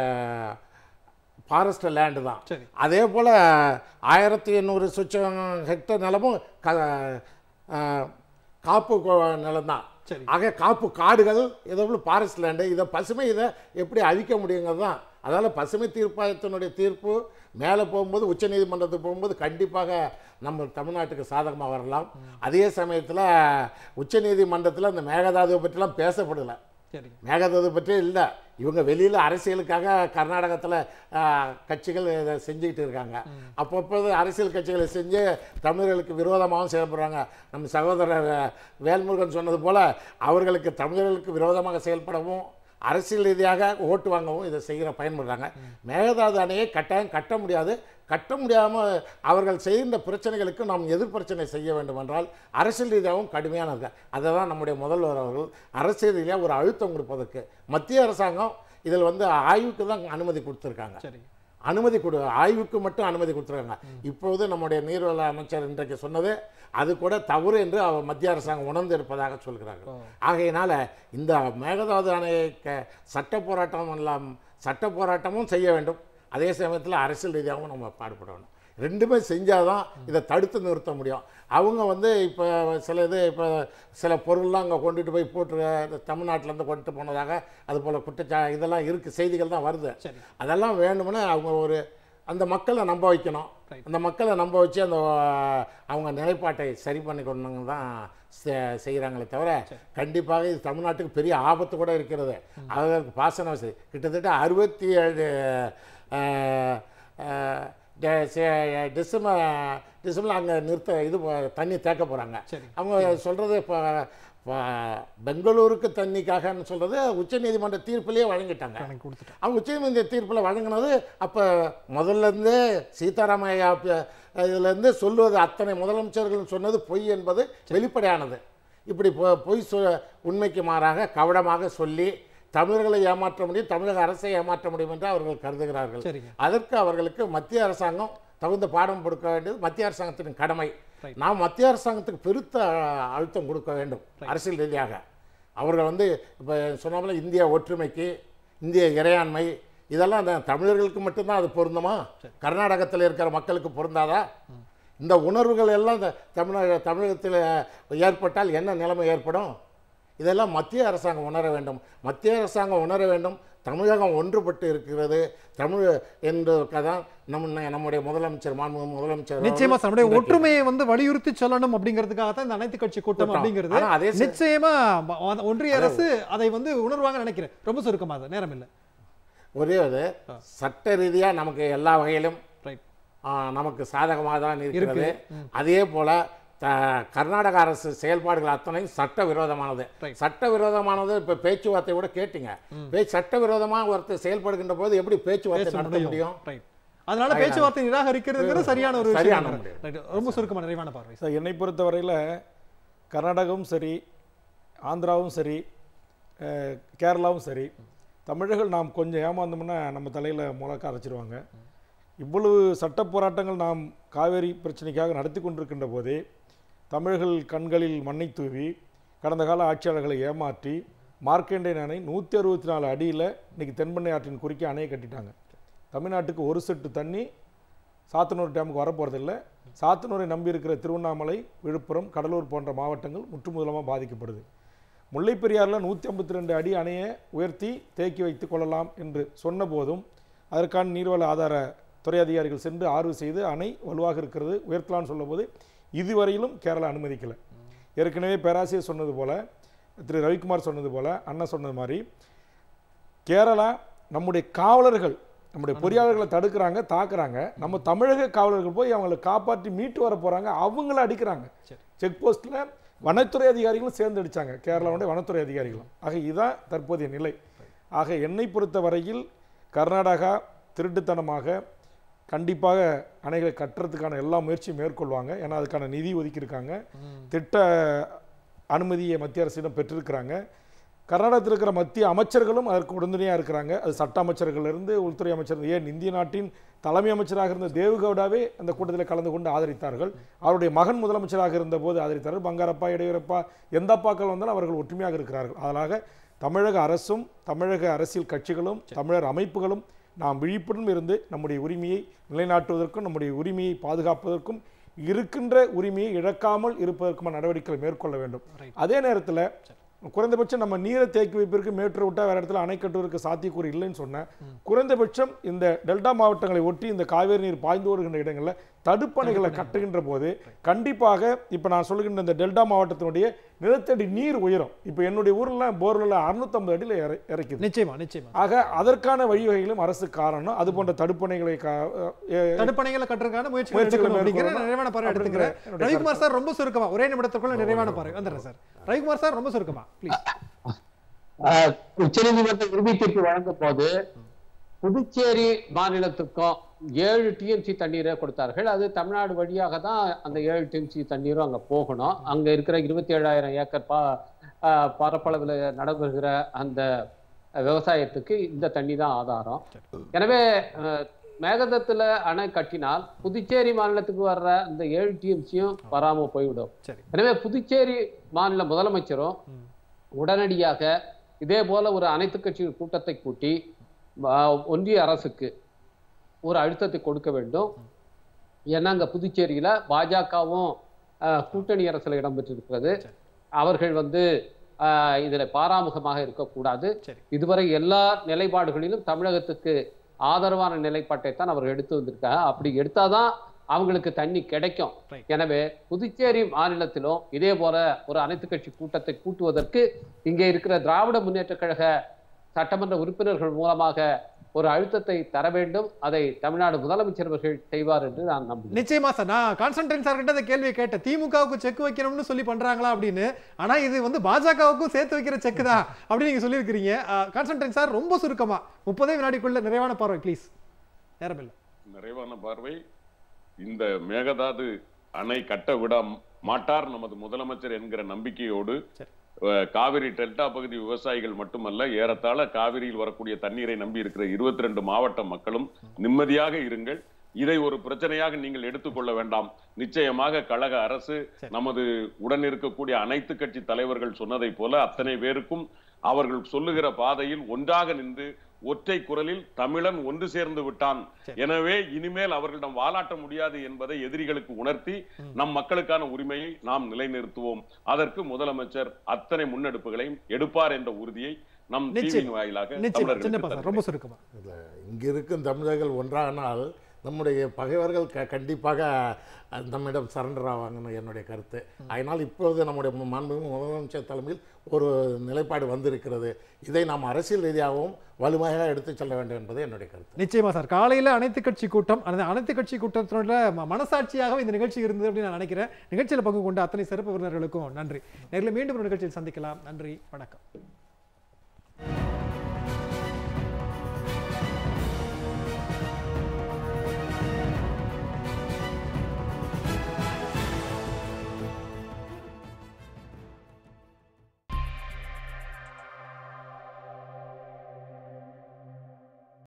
ஃபாரஸ்ட் லேண்டு தான் சரி அதே போல் ஆயிரத்தி எண்ணூறு சுச்சம் ஹெக்டர் நிலமும் க அஹ், காப்பு நிலம் தான் சரி ஆக காப்பு காடுகள் இதோ ஃபாரஸ்ட் லேண்டு இதை பசுமை இதை எப்படி அழிக்க முடியுங்கிறது தான் அதால் பசுமை தீர்ப்பாயத்தினுடைய தீர்ப்பு மேலே போகும்போது உச்சநீதிமன்றத்துக்கு போகும்போது கண்டிப்பாக நம்ம தமிழ்நாட்டுக்கு சாதகமாக வரலாம் அதே சமயத்தில் உச்சநீதிமன்றத்தில் அந்த மேகதாதுவை பற்றிலாம் பேசப்படலை சரிங்க மேகதாது பற்றி இல்லை இவங்க வெளியில் அரசியலுக்காக கர்நாடகத்தில் கட்சிகள் இதை செஞ்சுக்கிட்டு இருக்காங்க அப்பப்போது அரசியல் கட்சிகளை செஞ்சு தமிழர்களுக்கு விரோதமாகவும் செயல்படுறாங்க நம்ம சகோதரர் அஹ், வேல்முருகன் சொன்னது போல் அவர்களுக்கு தமிழர்களுக்கு விரோதமாக செயல்படவும் அரசியல் ரீதியாக ஓட்டு வாங்கவும் இதை செய்கிற பயன்படுறாங்க மேகதாது அணையை கட்டாயம் கட்ட முடியாது கட்ட முடியாமல் அவர்கள் செய்கின்ற பிரச்சனைகளுக்கு நாம் எதிர் பிரச்சனை செய்ய வேண்டும் என்றால் அரசியல் ரீதியாகவும் கடுமையானது அதை தான் நம்முடைய முதல்வர் அவர்கள் அரசியல் ரீதியாக ஒரு அழுத்தம் கொடுப்பதற்கு மத்திய அரசாங்கம் இதில் வந்து ஆய்வுக்கு தான் அனுமதி கொடுத்துருக்காங்க சரிங்க அனுமதி கொடு ஆய்வுக்கு மட்டும் அனுமதி கொடுத்துருக்காங்க இப்போது நம்முடைய நீர்வள அமைச்சர் இன்றைக்கு சொன்னது அது கூட தவறு என்று அவர் மத்திய அரசாங்கம் உணர்ந்து இருப்பதாக சொல்கிறார்கள் ஓ. ஆகையினால இந்த மேகதாது அணையை க- சட்ட போராட்டம் எல்லாம் சட்ட போராட்டமும் செய்ய வேண்டும் அதே சமயத்தில் அரசியல் ரீதியாகவும் நம்ம பாடுபடணும் ரெண்டுமே செஞ்சால் தான் இதை தடுத்து நிறுத்த முடியும் அவங்க வந்து இப்போ சில இது இப்போ சில பொருள்லாம் அங்கே கொண்டுட்டு போய் போட்டு தமிழ்நாட்டிலேருந்து கொண்டுட்டு போனதாக அது போல் குற்றச்சா இதெல்லாம் இருக்குது செய்திகள் தான் வருது சரி அதெல்லாம் வேணும்னு அவங்க ஒரு அந்த மக்களை நம்ப வைக்கணும் Right. அந்த மக்களை நம்ப வச்சு அந்த அஹ், அவங்க நிலைப்பாட்டை சரி பண்ணிக்கணுங்க தான் செ- செய்கிறாங்களே தவிர கண்டிப்பாக இது தமிழ்நாட்டுக்கு பெரிய ஆபத்து கூட இருக்கிறது அதற்கு பாசன வசதி கிட்டத்தட்ட அறுபத்தி ஏழு அஹ், அஹ், டெ- செ- டிசம்பர் டிசம்பரில் அங்கே நிறுத்த இது ப- தண்ணி தேக்க போகிறாங்க சரி அவங்க சொல்கிறது இப்போ பெங்களூருக்கு தண்ணிக்காகன்னு சொல்கிறது உச்சநீதிமன்ற தீர்ப்பிலேயே வழங்கிட்டாங்க எனக்கு கொடுத்துட்டேன் அவங்க உச்சநீதிமன்ற தீர்ப்பில் வழங்கினது அப்போ முதல்ல இருந்தே சீதாராமையா இதுலேருந்து சொல்லுவது அத்தனை முதலமைச்சர்கள் சொன்னது பொய் என்பது வெளிப்படையானது இப்படி பொ- பொய் சொ உண்மைக்கு மாறாக கவடமாக சொல்லி தமிழர்களை ஏமாற்ற முடியும் தமிழக அரசை ஏமாற்ற முடியும் என்று அவர்கள் கருதுகிறார்கள் சரிங்க அதற்கு அவர்களுக்கு மத்திய அரசாங்கம் தகுந்த பாடம் கொடுக்க வேண்டியது மத்திய அரசாங்கத்தின் கடமை Right. நாம் மத்திய அரசாங்கத்துக்கு பெருத்த அஹ், அழுத்தம் கொடுக்க வேண்டும் அரசியல் ரீதியாக அவர்கள் வந்து இப்போ சொன்னாமல் இந்திய ஒற்றுமைக்கு இந்திய இறையாண்மை இதெல்லாம் அந்த தமிழர்களுக்கு மட்டும்தான் அது பொருந்துமா கர்நாடகத்தில் இருக்கிற மக்களுக்கு பொருந்தாதா இந்த உணர்வுகள் எல்லாம் இந்த தமிழக தமிழகத்தில் ஏற்பட்டால் என்ன நிலைமை ஏற்படும் இதெல்லாம் மத்திய அரசாங்கம் உணர வேண்டும் மத்திய அரசாங்கம் உணர வேண்டும் தமிழகம் ஒன்றுபட்டு இருக்கிறது தமிழ் என்றதான் நம் நம்முடைய முதலமைச்சர் மாண்பு முதலமைச்சர் நிச்சயமா சார் நம்முடைய இன்றைக்கு- ஒற்றுமையை வந்து வலியுறுத்தி சொல்லணும் அப்படிங்கிறதுக்காக தான் இந்த அனைத்து கட்சி கூட்டம் கூட்டம். அப்படிங்கிறது ஆனா அதே ச- நிச்சயமா ப- அ- ஒன்றிய அரசு அதை வந்து உணர்வாங்க நினைக்கிறேன் ரொம்ப சுருக்கமா அது நேரம் இல்லை ஒரே ஒரு சட்ட ரீதியாக நமக்கு எல்லா வகையிலும் ரைட் ஆ, நமக்கு சாதகமாக தான் இருக்கிறது ம். அதே போல த கர்நாடக அரசு செயல்பாடுகள் அத்தனையும் சட்ட விரோதமானது Right. சட்ட விரோதமானது இப்போ பேச்சுவார்த்தை கூட கேட்டீங்க பே சட்ட விரோதமாக ஒருத்தர் செயல்படுகின்ற போது எப்படி பேச்சுவார்த்தை பேச நடத்த முடியும் ரைட் அதனால பேச்சுவார்த்தை நிராகரிக்கிறதுங்கிறது சரியான ஒரு சரியான விஷயம் முடிவு. Right. ரொம்ப சுருக்கமா நிறைவான பார்வை சார் என்னை பொறுத்தவரையில் கர்நாடகாவும் சரி ஆந்திராவும் சரி அஹ், கேரளாவும் சரி தமிழர்கள் நாம் கொஞ்சம் ஏமாந்தோம்னா நம்ம தலையில் முழக்க அரைச்சிருவாங்க இவ்வளவு சட்ட போராட்டங்கள் நாம் காவேரி பிரச்சனைக்காக நடத்தி கொண்டிருக்கின்ற போதே தமிழர்கள் கண்களில் மண்ணை தூவி கடந்த கால ஆட்சியாளர்களை ஏமாற்றி மார்க்கண்டேயன் அணை நூற்றி அறுபத்தி நாலு அடியில் இன்னைக்கு தென்பண்ணை ஆற்றின் குறுக்கே அணையை கட்டிட்டாங்க தமிழ்நாட்டுக்கு ஒரு செட்டு தண்ணி சாத்தனூர் டேமுக்கு வரப்போகிறதில்ல சாத்தனூரை நம்பி இருக்கிற திருவண்ணாமலை விழுப்புரம் கடலூர் போன்ற மாவட்டங்கள் முற்றுமுதலமாக பாதிக்கப்படுது முல்லைப் பெரியாறில் நூற்றி ஐம்பத்தி ரெண்டு அடி அணையை உயர்த்தி தேக்கி வைத்து கொள்ளலாம் என்று சொன்ன போதும் அதற்கான நீர்வள ஆதார துறை அதிகாரிகள் சென்று ஆய்வு செய்து அணை வலுவாக இருக்கிறது உயர்த்தலாம்னு சொல்லும்போது இதுவரையிலும் கேரளா அனுமதிக்கலை ஏற்கனவே பேராசிரியர் சொன்னது போல திரு ரவிக்குமார் சொன்னது போல அண்ணன் சொன்னது மாதிரி கேரளா நம்முடைய காவலர்கள் நம்முடைய பொறியாளர்களை தடுக்கிறாங்க தாக்குறாங்க நம்ம தமிழக காவலர்கள் போய் அவங்களை காப்பாற்றி மீட்டு வர போறாங்க அவங்கள அடிக்கிறாங்க சரி. செக் போஸ்ட்ல வனத்துறை அதிகாரிகளும் சேர்ந்து அடிச்சாங்க கேரளாவுடைய வனத்துறை அதிகாரிகளும் ஆக இதுதான் தற்போதைய நிலை ஆக என்னை பொறுத்த வரையில் கர்நாடகா திருட்டுத்தனமாக கண்டிப்பாக அணைகளை கட்டுறதுக்கான எல்லா முயற்சியும் மேற்கொள்வாங்க ஏன்னா அதுக்கான நிதி ஒதுக்கியிருக்காங்க திட்ட அனுமதியை மத்திய அரசிடம் பெற்றிருக்கிறாங்க கர்நாடகத்தில் இருக்கிற மத்திய அமைச்சர்களும் அதற்கு உடனடியாக இருக்கிறாங்க அது சட்ட அமைச்சர்கள் இருந்து உள்துறை அமைச்சர் ஏன் இந்திய நாட்டின் தலைமை அமைச்சராக இருந்த தேவுகவுடாவே அந்த கூட்டத்தில் கலந்து கொண்டு ஆதரித்தார்கள் அவருடைய மகன் முதலமைச்சராக இருந்தபோது ஆதரித்தார்கள் பங்காரப்பா இடையூரப்பா எந்த அப்பாக்கள் வந்தாலும் அவர்கள் ஒற்றுமையாக இருக்கிறார்கள் அதனால தமிழக அரசும் தமிழக அரசியல் கட்சிகளும் தமிழர் அமைப்புகளும் நாம் விழிப்புடன் இருந்து நம்முடைய உரிமையை நிலைநாட்டுவதற்கும் நம்முடைய உரிமையை பாதுகாப்பதற்கும் இருக்கின்ற உரிமையை இழக்காமல் இருப்பதற்குமான நடவடிக்கைகளை மேற்கொள்ள வேண்டும் Right. அதே நேரத்தில் குறைந்தபட்சம் நம்ம நீரை தேக்கி வைப்பிற்கு மேற்று விட்டா வேற இடத்துல அணை கட்டுவதற்கு சாத்தியக்கூறு இல்லைன்னு சொன்னேன் குறைந்தபட்சம் இந்த டெல்டா மாவட்டங்களை ஒட்டி இந்த காவேரி நீர் பாய்ந்து வருகின்ற இடங்களில் தடுப்பணைகளை கட்டுகின்ற போது கண்டிப்பாக இப்போ நான் சொல்லுகின்ற இந்த டெல்டா மாவட்டத்தினுடைய நிலத்தடி நீர் உயரும் இப்போ என்னுடைய ஊர்ல போர்ல அறுநூத்தம்பது அடியில் இற இறக்குது நிச்சயமா நிச்சயமா ஆக அதற்கான வழிவகைகளும் அரசு காரணம் அது போன்ற தடுப்பணைகளை கா- எ- தடுப்பணைகளை கட்டுறதுக்கான முயற்சிகள் முயற்சிகளை எடுக்கணும் அப்படிங்கிற மேற்கொள்ளணும். நிறைவான பார்வை அப்படிங்கிற எடுத்துக்கிறேன் என்னுடைய ரவிக்குமார் சார் ரொம்ப சுருக்கமா ஒரே நிமிடத்துக்குள்ள நிறைவான பார்வை வந்துடுறேன் சார் ரவிக்குமார் சார் ரொம்ப சுருக்கமா ப்ளீஸ் ஆஹ் உச்சநீதிமன்ற இறுதி தீர்ப்பு வழங்கும் போது புதுச்சேரி மாநிலத்துக்கும் ஏழு டிஎம்சி தண்ணீரை கொடுத்தார்கள் அது தமிழ்நாடு வழியாக தான் அந்த ஏழு டிஎம்சி தண்ணீரும் அங்க போகணும் அங்க இருக்கிற இருபத்தி ஏழாயிரம் ஏக்கர் பா ஆஹ் பரப்பளவில் நடைபெறுகிற அந்த விவசாயத்துக்கு இந்த தண்ணி தான் ஆதாரம் எனவே ஆஹ் மேகதத்துல அணை கட்டினால் புதுச்சேரி மாநிலத்துக்கு வர்ற அந்த ஏழு டிஎம்சியும் வராம போய்விடும் சரி எனவே புதுச்சேரி மாநில முதலமைச்சரும் ம். உடனடியாக இதே போல ஒரு அனைத்து கட்சி கூட்டத்தை கூட்டி ஆ, ஒன்றிய அரசுக்கு ஒரு அழுத்தத்தை கொடுக்க வேண்டும் ஏன்னா அங்க புதுச்சேரியில பாஜகவும் கூட்டணி அரசுல இடம்பெற்றிருக்கிறது அவர்கள் வந்து ஆ, இதுல பாராமுகமாக இருக்கக்கூடாது சரி. இதுவரை எல்லா நிலைப்பாடுகளிலும் தமிழகத்துக்கு ஆதரவான நிலைப்பாட்டை தான் அவர்கள் எடுத்து வந்திருக்காங்க அப்படி எடுத்தாதான் அவங்களுக்கு தண்ணி கிடைக்கும் Right. எனவே புதுச்சேரி மாநிலத்திலும் இதே போல ஒரு அனைத்து கட்சி கூட்டத்தை கூட்டுவதற்கு இங்கே இருக்கிற திராவிட முன்னேற்ற கழக சட்டமன்ற உறுப்பினர்கள் மூலமாக ஒரு அழுத்தத்தை தர வேண்டும் அதை தமிழ்நாடு முதலமைச்சர் அவர்கள் செய்வார் என்று நான் நம்புகிறேன் நிச்சயமா சார் நான் கான்ஸ்டன்டைன் சார் கிட்ட இந்த கேள்வியை கேட்டேன் திமுகவுக்கு செக் வைக்கணும்னு சொல்லி பண்றாங்களா அப்படின்னு ஆனா இது வந்து பாஜகவுக்கும் சேர்த்து வைக்கிற செக் தான் அப்படின்னு நீங்க சொல்லியிருக்கிறீங்க கான்ஸ்டன்டைன் சார் ரொம்ப சுருக்கமா முப்பதே வினாடிக்குள்ள நிறைவான பார்வை ப்ளீஸ் நேரம் இல்லை நிறைவான பார்வை இந்த மேகதாது அணை கட்ட விட மாட்டார் நமது முதலமைச்சர் என்கிற நம்பிக்கையோடு சரி. அஹ், காவிரி டெல்டா பகுதி விவசாயிகள் மட்டுமல்ல ஏறத்தாழ காவிரியில் வரக்கூடிய தண்ணீரை நம்பி இருக்கிற இருபத்தி ரெண்டு மாவட்ட மக்களும் நிம்மதியாக இருங்கள் இதை ஒரு பிரச்சனையாக நீங்கள் எடுத்துக்கொள்ள வேண்டாம் நிச்சயமாக கழக அரசு சரி. நமது உடன் இருக்கக்கூடிய அனைத்து கட்சி தலைவர்கள் சொன்னதை போல அத்தனை பேருக்கும் அவர்கள் சொல்லுகிற பாதையில் ஒன்றாக நின்று ஒற்றை குரலில் தமிழன் ஒன்று சேர்ந்து விட்டான் சரி. எனவே இனிமேல் அவர்களிடம் வாலாட்ட முடியாது என்பதை எதிரிகளுக்கு உணர்த்தி நம் மக்களுக்கான உரிமையை நாம் நிலைநிறுத்துவோம் அதற்கு முதலமைச்சர் அத்தனை முன்னெடுப்புகளையும் எடுப்பார் என்ற உறுதியை நம் நிச்சயம். டிவியின் வாயிலாக நிச்சயமா தமிழர்களுக்கு சின்னப்பா சார் ரொம்ப தருகிறேன். சுருக்கமா இல்லை இங்கே இருக்கும் தமிழர்கள் ஒன்றானால் நம்முடைய பகைவர்கள் க கண்டிப்பாக அஹ், நம்மிடம் சரண்டர் ஆவாங்கன்னு என்னுடைய கருத்து அதனால் இப்பொழுது நம்முடைய மு- மாண்புமிகு முதலமைச்சர் தலைமையில் ஒரு நிலைப்பாடு வந்திருக்கிறது இதை நாம் அரசியல் ரீதியாகவும் வலுமையாக எடுத்துச் செல்ல வேண்டும் என்பது என்னுடைய கருத்து நிச்சயமா சார் காலையில அனைத்து கட்சி கூட்டம் அந்த அனைத்து கட்சி கூட்டத்தினோட ம- மனசாட்சியாக இந்த நிகழ்ச்சி இருந்தது அப்படின்னு நான் நினைக்கிறேன் நிகழ்ச்சியில் பங்கு கொண்ட அத்தனை சிறப்பு விருந்தினர்களுக்கும் நன்றி நேரில் மீண்டும் ஒரு நிகழ்ச்சியில் சந்திக்கலாம் நன்றி வணக்கம்